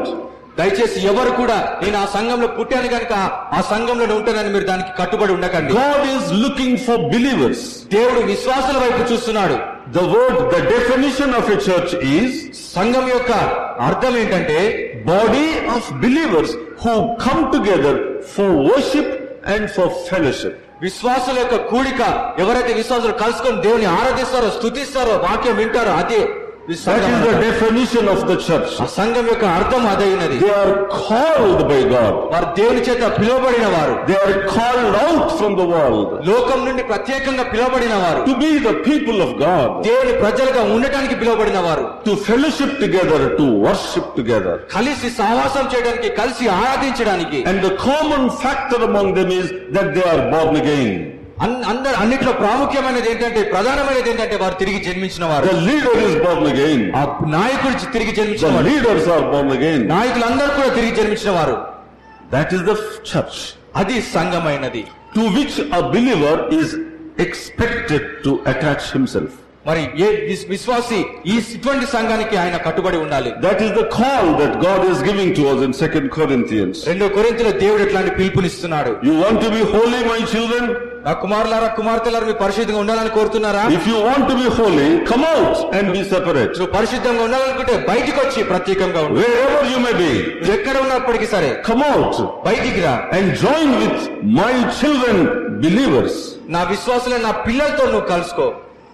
దయచేసి ఎవరు కూడా నేను ఆ సంఘంలో పుట్టాను కనుక ఆ సంఘంలో ఉంటానని మీరు దానికి కట్టుబడి ఉండకండి God is looking for believers. దేవుడు విశ్వాసుల వైపు చూస్తున్నాడు The word, the definition of a church is సంఘం యొక్క అర్థం ఏంటంటే body of believers who come together for worship and for fellowship. విశ్వాసుల యొక్క కూడిక ఎవరైతే విశ్వాసులు కలుసుకొని దేవుని ఆరాధిస్తారో స్తుతిస్తారో వాక్యం వింటారో అదే That సంఘం is the అర్థం. definition of the church. ఆ సంఘం యొక్క అర్థం అదైనది They are called by God. వారు దేవుని చేత పిలువబడిన వారు They are called out from the world లోకం నుండి ప్రత్యేకంగా పిలువబడిన వారు to be the people of God, దేవుని ప్రజలుగా ఉండటానికి పిలువబడిన వారు to fellowship together, to worship together. కలిసి సహవాసం చేయడానికి కలిసి ఆరాధించడానికి And the common factor among them is that they are born again. అన్- అందరు అన్నిట్లో ప్రాముఖ్యమైనది ఏంటంటే ప్రధానమైనది ఏంటంటే వారు తిరిగి జన్మించిన వారు The leader is born again. ఆ నాయకుడు తిరిగి జన్మించిన The వారు leaders are born again. నాయకులందరూ కూడా తిరిగి జన్మించిన వారు That is the church అది సంఘమైనది to which a believer is expected to attach himself. మరి ఏ విస్- విశ్వాసి ఈ ఇటువంటి సంఘానికి ఆయన కట్టుబడి ఉండాలి That is the call that God is giving to us in Second Corinthians. రెండో కొరింతలో దేవుడు ఎట్లాంటి పిలుపునిస్తున్నాడు You want to be holy, my children? నా కుమారులారా కుమార్తెలారా మీరు పరిశుద్ధంగా ఉండాలని కోరుతున్నారా If you want to be holy, come out and be separate. నువ్వు పరిశుద్ధంగా ఉండాలనుకుంటే బయటికి వచ్చి ప్రత్యేకంగా ఉండు Wherever you may be, నువ్వు ఎక్కడ ఉన్నప్పటికీ సరే come out బయటికి రా and join with my children, believers. నా విశ్వాసులైన నా పిల్లలతో నువ్వు కలుసుకో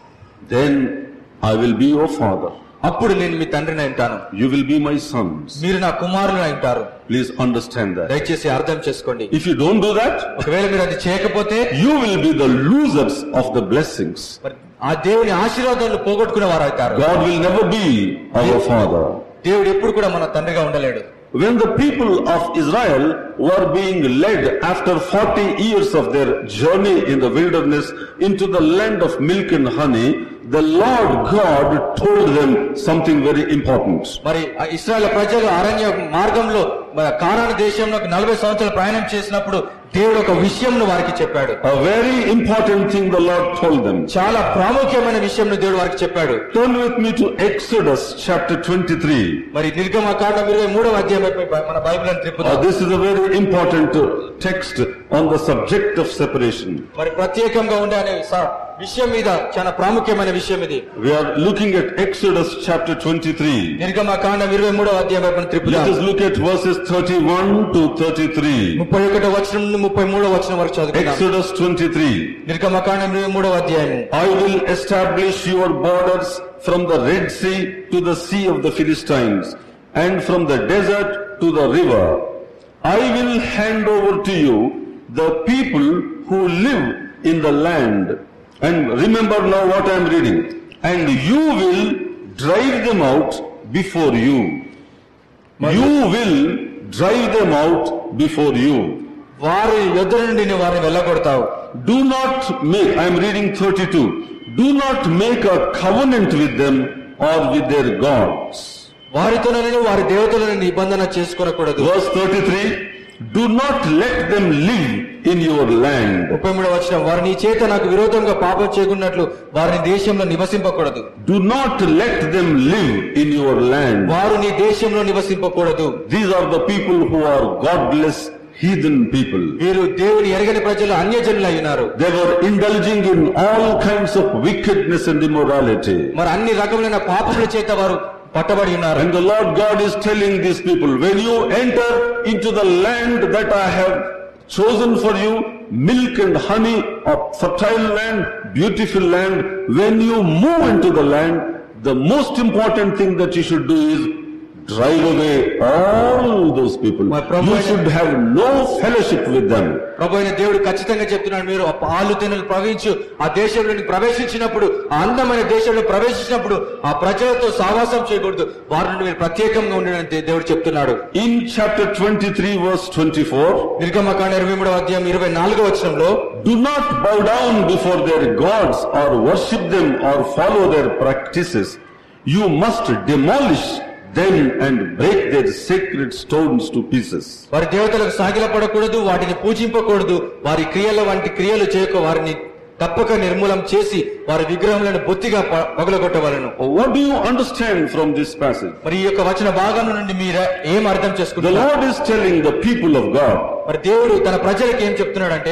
Then I will be your father. అప్పుడు నేను మీ తండ్రిని ఉంటాను You will be my sons. మీరు నా కుమారులు ఉంటారు Please understand that. దయచేసి అర్థం చేసుకోండి If you don't do that, ఒకవేళ మీరు అది చేయకపోతే you will be the losers of the blessings. మరి ఆ దేవుని ఆశీర్వాదాలను పోగొట్టుకునే వారు అవుతారు God will never be our father. దేవుడు ఎప్పుడు కూడా మన తండ్రిగా ఉండలేడు When the people of Israel were being led after 40 years of their journey in the wilderness into the land of milk and honey, the Lord God told them something very important. మరి ఆ Israel ప్రజలు అరణ్య మార్గంలో మన కానాను దేశంలో నలభై సంవత్సరాలు ప్రయాణం చేసినప్పుడు దేవుడు ఒక విషయంను వారికి చెప్పాడు A very important thing the Lord told them. చాలా ప్రాముఖ్యమైన విషయం దేవుడు వారికి చెప్పాడు Turn with me to Exodus chapter 23. మరి నిర్గమ కాండం ఇరవై మూడవ అధ్యాయం వైపు మన బైబిల్ అని Uh, తిప్పుదాం this is a very important uh, text on the subject of separation. మరి ప్రత్యేకంగా ఉండే అనే స- విషయం మీద చాలా ప్రాముఖ్యమైన విషయం ఇది We are looking at Exodus chapter 23. నిర్గమ కాండం ఇరవై మూడవ అధ్యాయం వైపు Let త్రిపుదాం us look at verses 31 to 33. ముప్పై ఒకటో వచనం నుండి ముప్పై మూడో వచనం వరకు చదువుకుందాం Exodus 23. నిర్గమ కాండం ఇరవై మూడవ అధ్యాయం I will establish your borders from the Red Sea to the Sea of the Philistines and from the desert to the river. I will hand over to you the people who live in the land. And remember now what I am reading. And you will drive them out before you. You will drive them out before you. వారి యొద్ద నుండి నువ్వు వారిని వెళ్ళగొడతావు Do not make, I am reading 32. Do not make a covenant with them or with their gods. వారితోనూ వారి దేవతలను నిబంధన చేసుకొనకూడదు Verse 33. Do not let them live in your land. ముప్పై మూడవ వచనం వారి నీ చేత నాకు విరోధంగా పాపం చేయకున్నట్లు వారిని దేశంలో నివసింపకూడదు Do not let them live in your land. వారు నీ దేశంలో నివసింపకూడదు These are the people who are godless heathen people. వీరు దేవుని ఎరగని ప్రజలు అన్యజనులు అయినారు They were indulging in all kinds of wickedness and immorality. మరి అన్ని రకములైన పాపముల చేత వారు పట్టబడి ఉన్నారు And the Lord God is telling these people, when you enter into the land that I have chosen for you, milk and honey, a fertile land, beautiful land, when you move into the land, the most important thing that you should do is drive away all those people. My problem You is- should have no fellowship with them. ప్రభు అయిన దేవుడు ఖచ్చితంగా చెప్తున్నాడు మీరు ఆ పాలు తెనులు ప్రవహించు ఆ దేశంలోకి ప్రవేశించినప్పుడు ఆ అందమైన దేశంలో ప్రవేశించినప్పుడు ఆ ప్రజలతో సావాసం చేయకూడదు వారి నుండి మీరు ప్రత్యేకంగా ఉండడం దేవుడు చెప్తున్నాడు In chapter 23 verse 24, నిర్గమకాండ ఇరవై మూడవ అధ్యాయం ఇరవై నాలుగో వచనంలో Do not bow down before their gods or worship them or follow their practices. You must demolish them and break their sacred stones to pieces. వారి దేవతలకు సాగిలపడకూడదు వాటిని పూజింపకూడదు వారి క్రియల వంటి క్రియలు చేయక వారిని తప్పక నిర్మూలం చేసి వారి విగ్రహములను బొత్తిగా ప- పగులగొట్టవలను What do you understand from this passage? మరి ఈ యొక్క వచన భాగం నుండి మీరు ఏం అర్థం The చేసుకుంటున్నారు Lord is telling the people of God, మరి దేవుడు తన ప్రజలకు ఏం చెప్తున్నాడంటే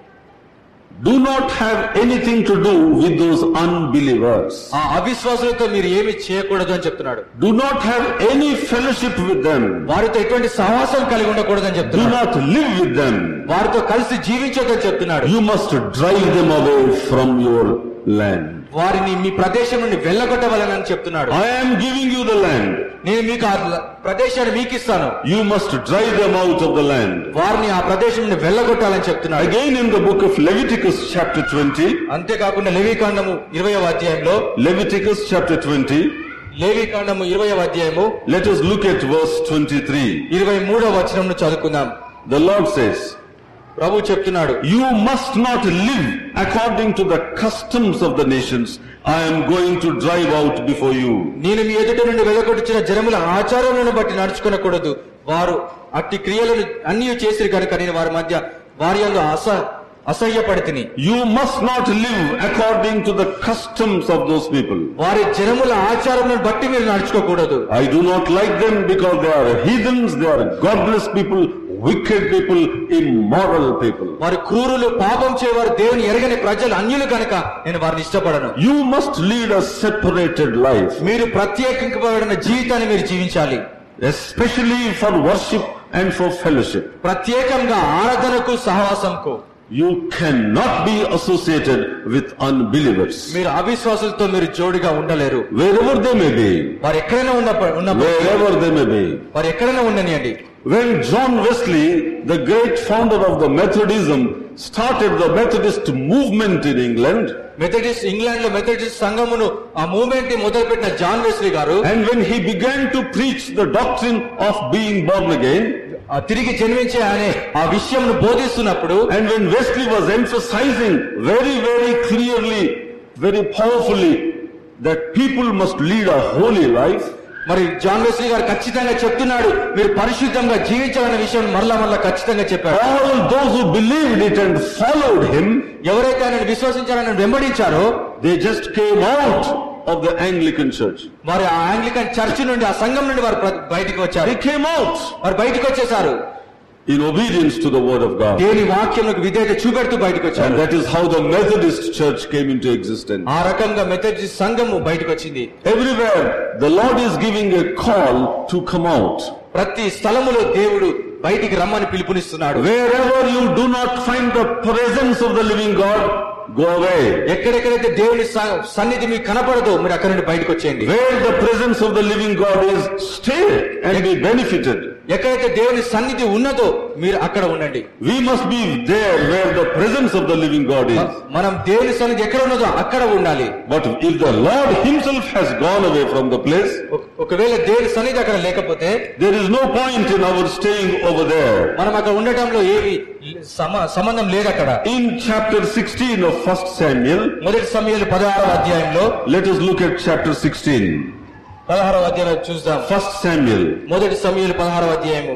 do not have anything to do with those unbelievers. ఆ అవిశ్వాసులతో మీరు ఏమి చేయకూడదు అని చెప్తున్నాడు Do not have any fellowship with them. వారితో ఎటువంటి సహవాసం కలిగి ఉండకూడదు అని Do చెప్తున్నాడు not live with them. వారితో కలిసి జీవించొద్దని చెప్తున్నాడు You must drive them away from your land. వారిని మీ ప్రదేశం నుండి వెళ్ళగొట్టవలనని చెప్తున్నాడు I am giving you the land. నేను మీకు ఆ ల- ప్రదేశాన్ని మీకు ఇస్తాను You must drive them out of the land. వారిని ఆ ప్రదేశం నుండి వెళ్ళగొట్టాలని చెప్తున్నాడు Again in the book of Leviticus chapter 20, అంతేకాకుండా లేవికాండము ఇరవయవ అధ్యాయంలో Leviticus chapter 20, లేవికాండము ఇరవయవ అధ్యాయము let us look at verse 23. ఇరవై మూడవ వచనంను చదువుకుందాం The Lord says, ప్రభు చెప్తున్నాడు You must not live according to the customs of the nations I am going to drive out before you. నేను మీ ఎదుట నుండి వెళ్ళగొట్టించిన జనముల ఆచారములను బట్టి నడుచుకొనకూడదు వారు అట్టి క్రియలను అన్ని చేసిరు కనుక నేను వారి మధ్య వారి యందు అస అసహ్యపడితిని You must not live according to the customs of those people. వారి జనముల ఆచారములను బట్టి మీరు నడుచుకోకూడదు I do not like them because they are heathens, they are godless people, wicked people, immoral people. వారి క్రూరులు పాపం చేయవారు దేవుని ఎరగని ప్రజలు అన్యులు కనుక నేను వారిని ఇష్టపడను You must lead a separated life, మీరు ప్రత్యేకింపబడిన జీవితాన్ని మీరు జీవించాలి especially for worship and for fellowship. ప్రత్యేకంగా ఆరాధనకు సహవాసంకు You cannot be associated with unbelievers. మీరు అవిశ్వాసులతో మీరు జోడిగా ఉండలేరు Wherever they may be, వారు ఎక్కడైనా ఉన్న ఉన్నప్పుడు wherever they may be. వారు ఎక్కడైనా ఉండనియండి When John Wesley, the great founder of the Methodism, started the Methodist movement in England, Methodist England లో మెథడిస్ట్ సంఘమును ఆ మూవ్మెంట్ ని మొదలుపెట్టిన జాన్ వెస్లీ గారు and when he began to preach the doctrine of being born again, ఆ తిరిగి జన్మించే అనే ఆ విషయంను బోధిస్తున్నప్పుడు and when Wesley was emphasizing very, very clearly, very powerfully, that people must lead a holy life, మరి John Wesley గారు ఖచ్చితంగా చెప్తున్నాడు మీరు పరిశుద్ధంగా జీవించాలనే విషయం మరలా మరలా ఖచ్చితంగా చెప్పారు all those who believed it and followed him, ఎవరైతే ఆయన విశ్వసించాలని వెంబడించారో they just came out of the Anglican church. వారి ఆ ఆంగ్లికన్ చర్చ్ నుండి ఆ సంఘం నుండి వారు ప్ర- బయటికి వచ్చారు They came out వారు బయటికి వచ్చేసారు in obedience to the word of God. దేవుని వాక్యంకు విధేయత చూపెడుతూ బయటకు And వచ్చారు that is how the Methodist church came into existence. ఆ రకంగా మెథడిస్ట్ సంఘము బయటకు వచ్చింది Everywhere, the Lord is giving a call to come out. ప్రతి స్థలములో దేవుడు బయటికి రమ్మని పిలుపునిస్తున్నాడు Wherever you do not find the presence of the living God, go away. ఎక్కడెక్కడైతే దేవుని స- సన్నిధి మీకు కనపడదో మీరు అక్కడి నుండి బయటకు వచ్చేయండి Where the presence of the living God is, stay and be benefited. ఎక్కడైతే దేవుని సన్నిధి ఉన్నదో మీరు అక్కడ ఉండండి We must be there where the presence of the living God is. మనం దేవుని సన్నిధి ఎక్కడ ఉన్నదో అక్కడ ఉండాలి But if the Lord himself has gone away from the place, ఒక- ఒకవేళ దేవుని సన్నిధి అక్కడ లేకపోతే there is no point in our staying over there. మనం అక్కడ ఉండటంలో ఏమి సమ- సంబంధం లేదు అక్కడ In chapter 16 of 1 Samuel, మొదటి సమయాలు పదహారవ అధ్యాయంలో let us look at chapter 16. పదహారవ అధ్యాయంలో చూద్దాం 1 Samuel. మొదటి సమయాలు పదహారవ అధ్యాయము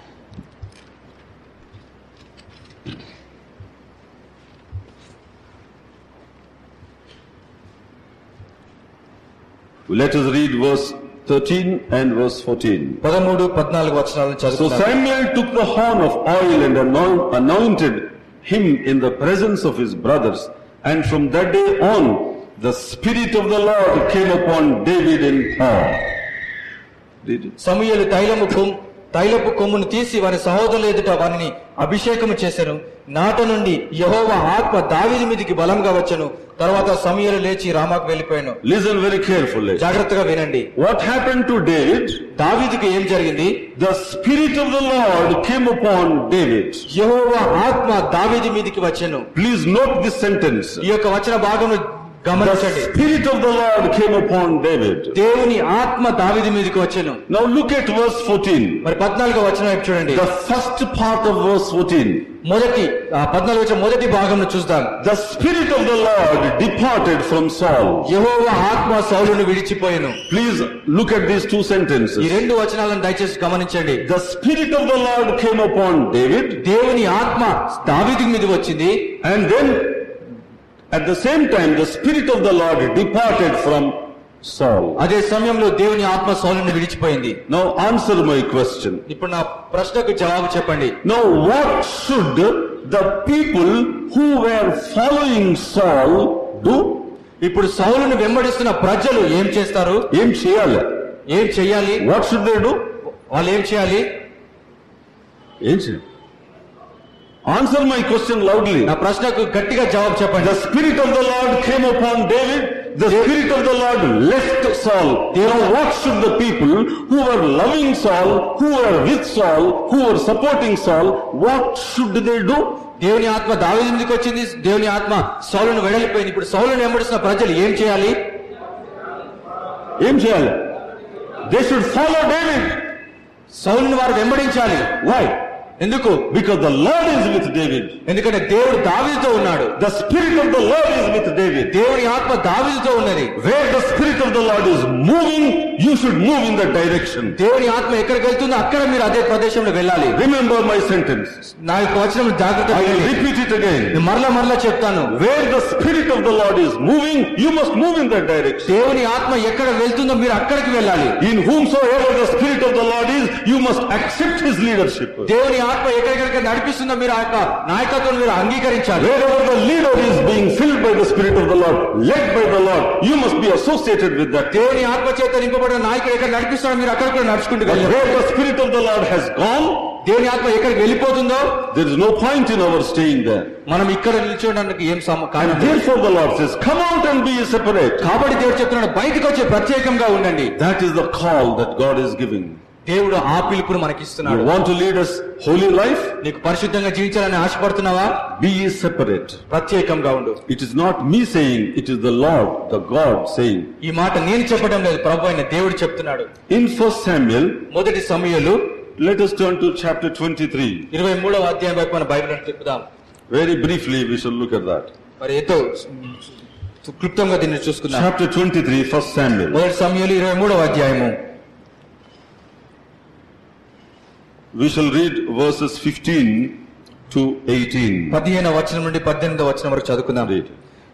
Let us read verse 13 and verse 14. పదమూడు పద్నాలుగు వచనాలను So చదువుతాం Samuel took the horn of oil and anoint- anointed him in the presence of his brothers. And from that day on, the Spirit of the Lord came upon David in power. Read it. సమూయేలు తైలము comb తైలపు కొమ్మును తీసి వారి సహోదరుల ఎదుట వారిని అభిషేకము చేశాను నాట నుండి యహోవ ఆత్మ దావిది మీదికి బలంగా వచ్చను తర్వాత సమూయేలు లేచి రామాకు వెళ్ళిపోయాను Listen very carefully. జాగ్రత్తగా వినండి What happened to David? దావీదుకి ఏం జరిగింది The Spirit of the Lord came upon David. యహోవ ఆత్మ దావీది మీదికి వచ్చెను Please note this sentence. ఈ యొక్క వచన భాగమును The గమనించండి Spirit of the Lord came upon David. దేవుని ఆత్మ దావీది మీదికి వచ్చెను Now look at verse 14. మరి పద్నాలుగో వచనం వైపు చూడండి The first part of verse 14. మొదటి ఆ పద్నాలుగు వచ్చిన మొదటి భాగం చూద్దాం The Spirit of the Lord departed from Saul. యహోవ ఆత్మ సౌలును విడిచిపోయెను Please look at these two ఈ sentences. రెండు వచనాలను దయచేసి గమనించండి The Spirit of the Lord came upon David దేవుని ఆత్మ దావీదు మీద వచ్చింది and then At the same time, the Spirit of the Lord departed from Saul. అదే సమయంలో దేవుని ఆత్మ సౌలుని విడిచిపోయింది Now answer my question. ఇప్పుడు నా ప్రశ్నకు జవాబు చెప్పండి Now what should the people who were following Saul do? ఇప్పుడు సౌలుని వెంబడిస్తున్న ప్రజలు ఏం చేస్తారు ఏం చేయాలి ఏం చెయ్యాలి What should they do? వాళ్ళు ఏం చేయాలి ఏం చేయాలి Answer my question loudly. నా ప్రశ్నకు గట్టిగా జవాబు చెప్పండి The Spirit of the Lord came upon David. The Spirit of the Lord left Saul. Now what should the people who were loving Saul, who were with Saul, who were supporting Saul, what should they do? దేవుని ఆత్మ దావీదు మీదకి వచ్చింది దేవుని ఆత్మ సౌలును వెడలిపోయింది ఇప్పుడు సౌలుని వెంబడిస్తున్న ప్రజలు ఏం చేయాలి ఏం చేయాలి They should follow David. సౌలుని వారు వెంబడించాలి Why? ఎందుకు Because the Lord is with David. ఎందుకంటే దేవుడు దావీదుతో ఉన్నాడు The Spirit of the Lord is with David. దేవుని ఆత్మ దావీదుతో ఉన్నది Where the Spirit of the Lord is moving, you should move in that direction. దేవుని ఆత్మ ఎక్కడికి వెళ్తుందో అక్కడ మీరు అదే ప్రదేశంలో వెళ్ళాలి Remember my sentence. నా యొక్క వచనం జాగ్రత్త I will repeat it again. మరలా మరలా చెప్తాను Where the Spirit of the Lord is moving, you must move in that direction. దేవుని ఆత్మ ఎక్కడ వెళ్తుందో మీరు అక్కడికి వెళ్ళాలి In whomsoever the Spirit of the Lord is, you must accept His leadership. దేవుని ఆత్మ ఎక్కడికెక్కడ నడిపిస్తుందో మీరు ఆ యొక్క నాయకత్వం మీరు అంగీకరించాలి Wherever the leader is being filled by the Spirit of the Lord, led by the Lord, you must be associated with that. దేవుని ఆత్మ చేత నింపబడిన నాయకుడు ఎక్కడ నడిపిస్తాడో మీరు అక్కడ కూడా నడుచుకుంటూ But వెళ్ళాలి where the Spirit of the Lord has gone, దేవుని ఆత్మ ఎక్కడికి వెళ్ళిపోతుందో there is no point in our staying there. మనం ఇక్కడ నిల్చోడానికి ఏం సమ- కారణం లేదు. Therefore the Lord says, come out and be separate. కాబట్టి దేవుడు చెప్తున్నాడు బయటకు వచ్చి ప్రత్యేకంగా ఉండండి That is the call that God is giving. దేవుడు ఆ పిలుపును You మనకిస్తున్నాడు want to lead us holy life? నీకు పరిశుద్ధంగా జీవించాలని ఆశపడుతున్నావా Be ye separate. ప్రత్యేకంగా ఉండు It is not me saying, it is the Lord, the God saying. ఈ మాట నేను చెప్పడం లేదు ప్రభు అయిన దేవుడు చెప్తున్నాడు In 1 Samuel, మొదటి సమయంలో let us turn to chapter 23. ఇరవై మూడవ అధ్యాయం వైపు మన బైబిల్ తిప్పుదాం Very briefly, we shall look at that. మరి ఎంతో క్లుప్తంగా దీన్ని చూసుకుందాం Chapter 23, 1 Samuel. మొదటి సమయంలో ఇరవై మూడవ అధ్యాయము We shall read verses 15 to 18. పదిహేను వచనం నుండి పద్దెనిమిదవ వచనం వరకు చదువుకుందాం Read.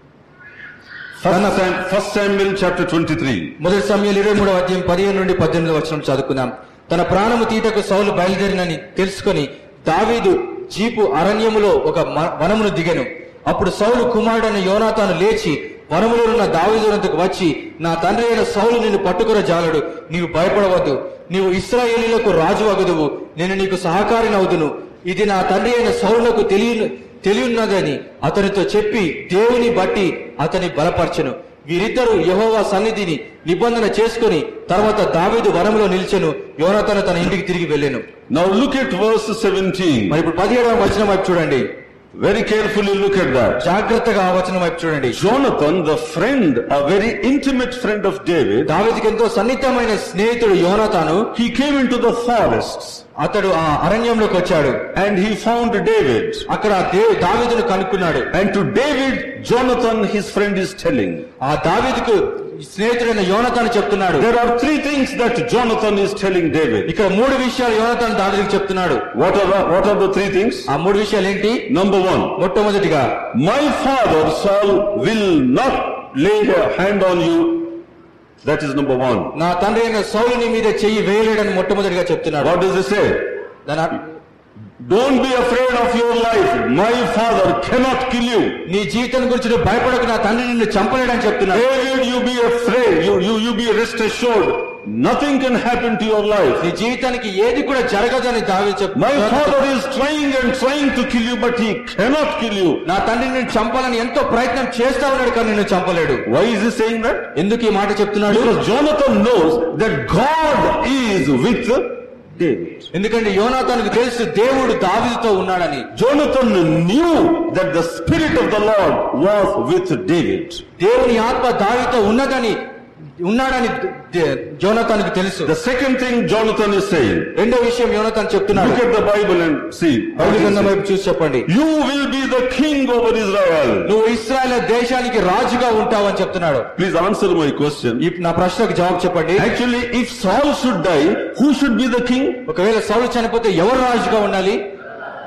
First, Sam, First Samuel chapter 23. మొదటి సమయంలో ఇరవై మూడవ అధ్యాయం పదిహేను నుండి పద్దెనిమిదవ వచనం చదువుకుందాం తన ప్రాణము తీటకు సౌలు బయలుదేరినని తెలుసుకొని దావీదు జీపు అరణ్యములో ఒక మ- వనమును దిగెను అప్పుడు సౌలు కుమారుడైన యోనాతాను లేచి వనములో ఉన్న దావీదునందుకు వచ్చి నా తండ్రి అయిన సౌలు నిన్ను పట్టుకుర జాలడు నీవు భయపడవద్దు నీవు ఇస్రాయేలీలకు రాజు అగుదువు నేను నీకు సహకారినవుదును ఇది నా తండ్రి అయిన సౌలునకు తెలియ తెలియన్నదని అతనితో చెప్పి దేవుని బట్టి అతని బలపరచెను వీరిద్దరూ యెహోవా సన్నిధిని నిబంధన చేసుకొని తర్వాత దావీదు వనంలో నిలిచెను యోనతను తన ఇంటికి తిరిగి వెళ్ళెను Now look at verse 17. మరి ఇప్పుడు పదిహేడవ వచనం వైపు చూడండి Very carefully look at that. జాగ్రత్తగా ఆ వచనం వైపు చూడండి Jonathan, the friend, a very intimate friend of David, దావీదుకి ఎంతో సన్నిహితమైన స్నేహితుడు యోనతాను he came into the forests అతడు ఆ అరణ్యంలోకి వచ్చాడు and he found David. అక్కడ దేవు దావీదును కనుక్కున్నాడు And to David, Jonathan, his friend, is telling. ఆ దావీదుకు స్నేహితుడైన యోనతాను చెప్తున్నాడు There are three things that Jonathan is telling David. ఇక్కడ మూడు విషయాలు యోనతాను దావీదుకు చెప్తున్నాడు What are the, what are the three things? ఆ మూడు విషయాలు ఏంటి Number one, మొట్టమొదటిగా my father Saul will not lay a hand on you. That is number one. నా తండ్రి అయిన సౌలుని మీద చెయ్యి వేయలేడని మొట్టమొదటిగా చెప్తున్నాడు What does he say? దాని అర్థం, Don't be afraid of your life. My father cannot kill you. నీ జీవితం గురించి నువ్వు భయపడకు నా తండ్రి నిన్ను చంపలేడని చెప్తున్నాడు David, you be afraid. You, you, you be rest assured. Nothing can happen to your life. నీ జీవితానికి ఏది కూడా జరగదని దావి My చెప్తున్నాడు father is trying and trying to kill you, but he cannot kill you. నా తండ్రి నిన్ను చంపాలని ఎంతో ప్రయత్నం చేస్తా ఉన్నాడు కానీ నిన్ను చంపలేడు Why is he saying that? ఎందుకు ఈ మాట చెప్తున్నాడు Because Jonathan knows that God is with David. ఎందుకంటే యోనాథానికి తెలుసు దేవుడు దావీదుతో ఉన్నాడని Jonathan knew that the Spirit of the Lord was with David. దేవుని ఆత్మ దావీతో ఉన్నదని ఉన్నాడని దే- యోనాథానికి తెలుసు The second thing Jonathan is saying, రెండో విషయం యోనాథాన్ చెప్తున్నాడు look at the Bible and see. Bible గ్రంథం వైపు చూసి చెప్పండి You will be the king over Israel. నువ్వు ఇస్రాయల్ దేశానికి రాజుగా ఉంటావు అని చెప్తున్నాడు Please answer my question. ఈ నా ప్రశ్నకు జవాబు చెప్పండి Actually, if Saul should die, who should be the king? ఒకవేళ సౌలు చనిపోతే ఎవరు రాజుగా ఉండాలి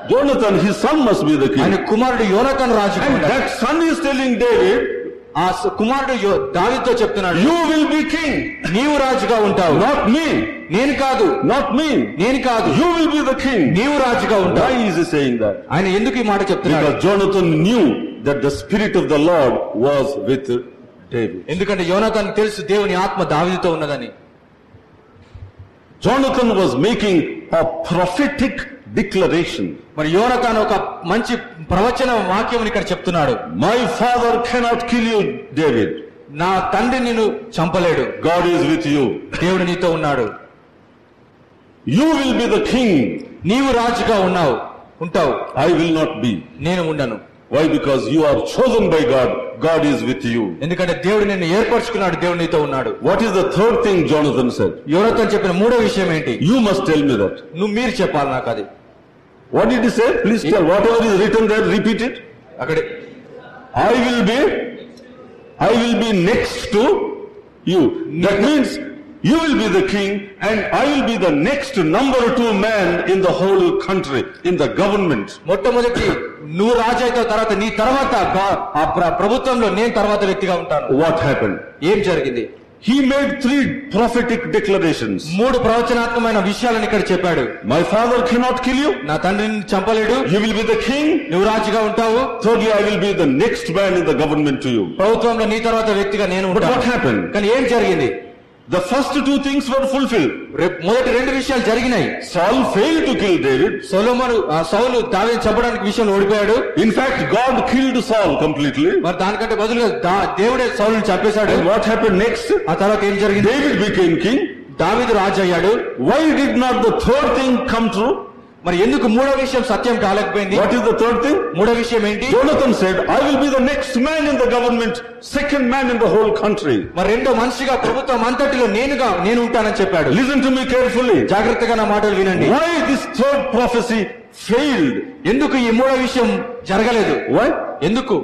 Jonathan, his son must be the ఆయన king. కుమారుడు యోనతాను రాజుగా And ఉండాలి that son is telling David, ఆ స- కుమారుడు యో- దావీదుతో చెప్తున్నాడు you will be king, నీవు రాజుగా ఉంటావు not me, నేను కాదు not me. నేను కాదు You will be the king. నీవు రాజుగా Why ఉంటావు is he saying that? ఆయన ఎందుకు ఈ మాట చెప్తున్నాడు Because Jonathan knew that the spirit of the Lord was with David. ఎందుకంటే యోనతానికి తెలుసు దేవుని ఆత్మ దావీదుతో ఉన్నదని Jonathan was making a prophetic declaration. మరి యోనతాను ఒక మంచి ప్రవచన వాక్యం ఇక్కడ చెప్తున్నాడు My father cannot kill you, David. నా తండ్రి నిన్ను చంపలేడు God is with you. దేవుడు నీతో ఉన్నాడు You will be the king. నీవు రాజుగా ఉన్నావు ఉంటావు I will not be. నేను ఉండను Why? Because you are chosen by God. God is with you. ఎందుకంటే దేవుడు నిన్ను ఏర్పరచుకున్నాడు దేవుడు నీతో ఉన్నాడు What is the third thing Jonathan said? యోనతాను చెప్పిన మూడో విషయం ఏంటి You must tell me that. నువ్వు మీరు చెప్పాలి నాకు అది What did he say? Please tell. Whatever is written there, repeat it. అక్కడ I will be, I will be next to you. That means you will be the king and I will be the next number two man in the whole country, in the government. మొట్టమొదటి నువ్వు రాజు అయితే తర్వాత నీ తర్వాత గ- ఆ ప్ర- ప్రభుత్వంలో నేను తర్వాత వ్యక్తిగా ఉంటాను What happened? ఏం జరిగింది He made three prophetic declarations. మూడు ప్రవచనాత్మకమైన విషయాలను ఇక్కడ చెప్పాడు My father cannot kill you. నా తండ్రిని చంపలేడు You will be the king. నువ్వు రాజుగా ఉంటావు Thirdly, I will be the next man in the government to you. ప్రభుత్వంలో నీ తర్వాత వ్యక్తిగా నేను But what ఉంటాను happened? కానీ ఏం జరిగింది The first two things were fulfilled. రేపు మొదటి రెండు విషయాలు జరిగినాయి Saul failed to kill David. Solomon ఆ సౌలు దావిని చంపడానికి విషయంలో ఓడిపోయాడు In fact, God killed Saul completely. మరి దానికంటే బదులుగా దా- దేవుడే సౌలుని చంపేశాడు And what happened next? ఆ తర్వాత ఏం జరిగింది David became king. దావీదు రాజు అయ్యాడు Why did not the third thing come true? మరి ఎందుకు మూడో విషయం సత్యం కాలేకపోయింది What is the third thing? మూడో విషయం ఏంటి Jonathan said, I will be the next man in the government, second man in the whole country. మరి రెండో మనిషిగా ప్రభుత్వం అంతటిలో నేనుగా నేను ఉంటానని చెప్పాడు Listen to me carefully. జాగ్రత్తగా నా మాటలు వినండి Why this third prophecy failed? ఎందుకు ఈ మూడో విషయం జరగలేదు Why? ఎందుకు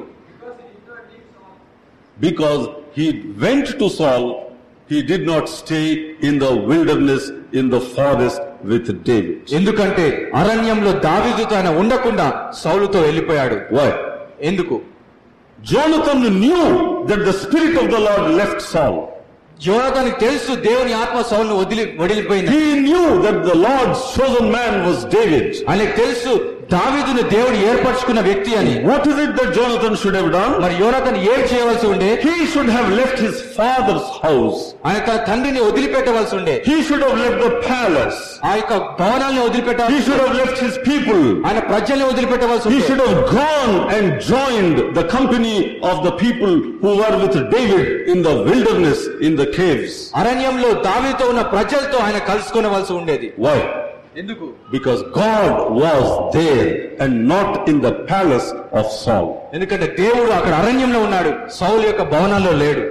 Because he went to Saul, he did not stay in the wilderness, in the forest with David. ఎందుకంటే అరణ్యంలో దావీదుతో ఆయన ఉండకుండా సౌలుతో వెళ్ళిపోయాడు Why? ఎందుకు Jonathan knew that the Spirit of the Lord left Saul. యోనాథానికి తెలుసు దేవుని ఆత్మ సౌలును వదిలి వదిలిపోయింది He knew that the Lord's chosen man was David. ఆయనకు తెలుసు దావీదును దేవుడు ఏర్పరచుకున్న వ్యక్తి అని What is it that Jonathan should have done? మరి యోనాథన్ ఏం చేయవలసి ఉండే He should have left his father's house. ఆయన తన తండ్రిని వదిలిపెట్టవలసి ఉండే He should have left the palace. ఆ యొక్క భవనాల్ని He వదిలిపెట్టాలి should have left his people. ఆయన ప్రజల్ని వదిలిపెట్టవలసి He ఉండే should have gone and joined the company of the people who were with David in the wilderness, in the caves. అరణ్యంలో దావీతో ఉన్న ప్రజలతో ఆయన కలుసుకొనవలసి ఉండేది Why? ఎందుకు Because God was there and not in the palace of Saul. ఎందుకంటే దేవుడు అక్కడ అరణ్యంలో ఉన్నాడు సౌలు యొక్క భవనాల్లో లేడు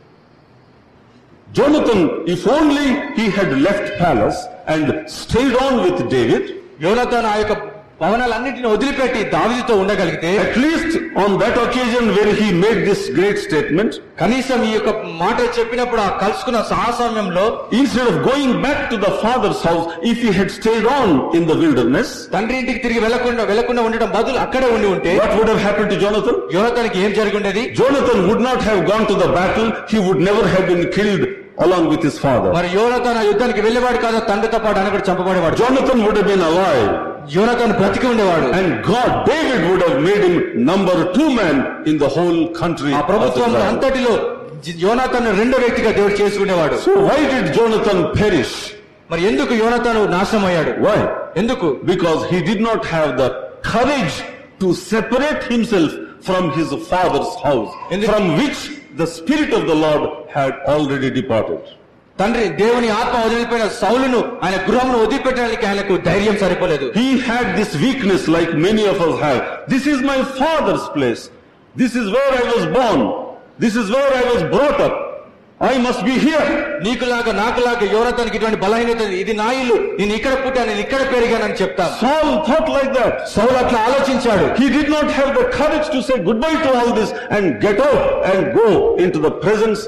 Jonathan, if only he had left palace and stayed on with David, యోనతాను ఆ యొక్క భవనాలన్నింటిని వదిలిపెట్టి దావీదుతో ఉండగలిగితే at least on that occasion where he made this great statement, కనీసం ఈ యొక్క మాటలు చెప్పినప్పుడు ఆ కలుసుకున్న సాహసమయంలో instead of going back to the father's house, if he had stayed on in the wilderness, తండ్రి ఇంటికి తిరిగి వెళ్లకుండా వెళ్లకుండా ఉండడం బదులు అక్కడే ఉండి ఉంటే what would have happened to Jonathan? యోనతానికి ఏం జరిగి ఉండేది Jonathan would not have gone to the battle, he would never have been killed along with his father. మరి యోనతాన్ ఆ యుద్ధానికి వెళ్ళేవాడు కాదు తండ్రితో పాటు ఆయన కూడా చంపబడేవాడు Jonathan would have been alive, యోనతాన్ బ్రతికి ఉండేవాడు and God, David would have made him number two man in the whole country. ఆ of ప్రభుత్వంలో Israel. అంతటిలో యోనాతాన్ రెండో వ్యక్తిగా దేవుడు చేసుకునేవాడు So why did Jonathan perish? మరి ఎందుకు యోనతాను నాశనం అయ్యాడు Why? ఎందుకు Because he did not have the courage to separate himself from his father's house, Endu- from which the Spirit of the Lord had already departed. తండ్రి దేవుని ఆత్మ వదిలిపోయిన సౌలును ఆయన గృహమును వదిలిపెట్టడానికి ఆయనకు ధైర్యం సరిపోలేదు He had this weakness like many of us have. This is my father's place. This is where I was born. This is where I was brought up. I must be here. నీకులాగా నాకులాగా యోనతానికి ఇటువంటి బలహీనత ఉంది. ఇది నా ఇల్లు నేను ఇక్కడ పుట్టాను నేను ఇక్కడ పెరిగానని చెప్తాను Saul thought like that. సౌలు అట్లా ఆలోచించాడు He did not have the courage to say goodbye to all this and get out and go into the presence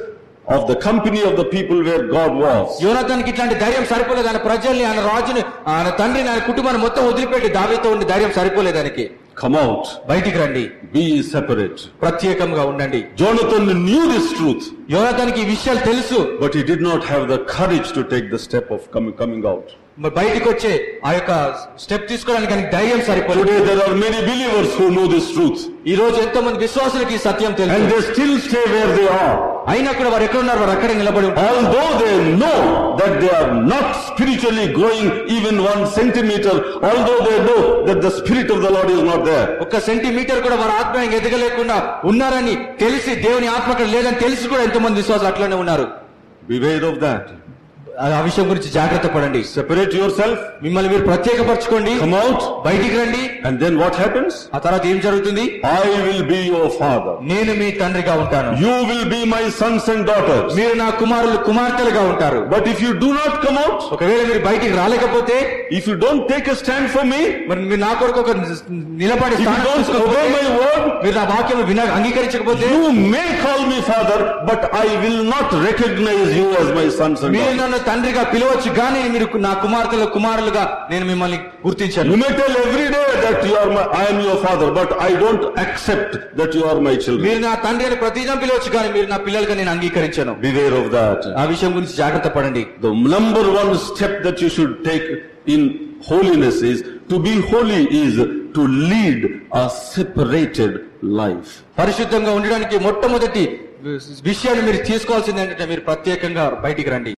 of the company of the people where God was. యోనాథానికి ఇట్లాంటి ధైర్యం సరిపోలేదు ఆయన ప్రజల్ని ఆయన రాజుని ఆయన తండ్రిని ఆయన కుటుంబాన్ని మొత్తం వదిలిపెట్టి దావితో ఉండి ధైర్యం సరిపోలేదు ఆయనకి Come out. బయటికి రండి Be separate. ప్రత్యేకంగా ఉండండి Jonathan knew this truth, యోనాథానికి ఈ విషయాలు తెలుసు but he did not have the courage to take the step of coming, coming out. మరి బయటికి వచ్చే ఆ యొక్క స్టెప్ తీసుకోవడానికి ఆయనకి ధైర్యం సరిపోలేదు Today there are many believers who know this truth, ఈ రోజు ఎంతో మంది విశ్వాసులకి ఈ సత్యం and తెలుసు they still stay where they are. అయినా కూడా వారు ఎక్కడ ఉన్నారు వారు అక్కడే నిలబడి ఉంటారు Although they know that they are not spiritually growing even one centimeter, although they know that the Spirit of the Lord is not there. ఒక్క సెంటీమీటర్ కూడా వారు ఆత్మీయంగా ఎదగలేకుండా ఉన్నారని తెలిసి దేవుని ఆత్మ అక్కడ లేదని తెలిసి కూడా ఎంతో మంది విశ్వాసులు అట్లనే ఉన్నారు Beware of that. ఆ ఆ విషయం గురించి జాగ్రత్త పడండి Separate yourself, మిమ్మల్ని మీరు ప్రత్యేకపరచుకోండి come out, బయటికి రండి and then what happens? ఆ తర్వాత ఏం జరుగుతుంది I will be your father. నేను మీ తండ్రిగా ఉంటాను You will be my sons and daughters. మీరు నా కుమారులు కుమార్తెలుగా ఉంటారు But if you do not come out, ఒకవేళ మీరు బయటికి రాలేకపోతే if you don't take a stand for me, మరి మీరు నా కొరకు ఒక నిలబడి if you స్థానం don't తీసుకోకపోతే, obey my word, మీరు నా వాక్యం విన అంగీకరించకపోతే you may call me father, but I will not recognize you as my sons and మీరు daughters. నన్ను తండ్రిగా పిలవచ్చు కానీ మీరు నా కుమార్తెలు కుమారులుగా నేను మిమ్మల్ని గుర్తించాను You may tell every day that you are my, I am your father, but I don't accept that you are my children. మీరు నా తండ్రి అని ప్రతిదినం పిలవచ్చు కానీ మీరు నా పిల్లలుగా నేను అంగీకరించాను Beware of that. ఆ విషయం గురించి జాగ్రత్త పడండి The number one step that you should take in holiness is to be holy is to lead a separated life. పరిశుద్ధంగా ఉండడానికి మొట్టమొదటి విషయాన్ని మీరు తీసుకోవాల్సింది ఏంటంటే మీరు ప్రత్యేకంగా బయటికి రండి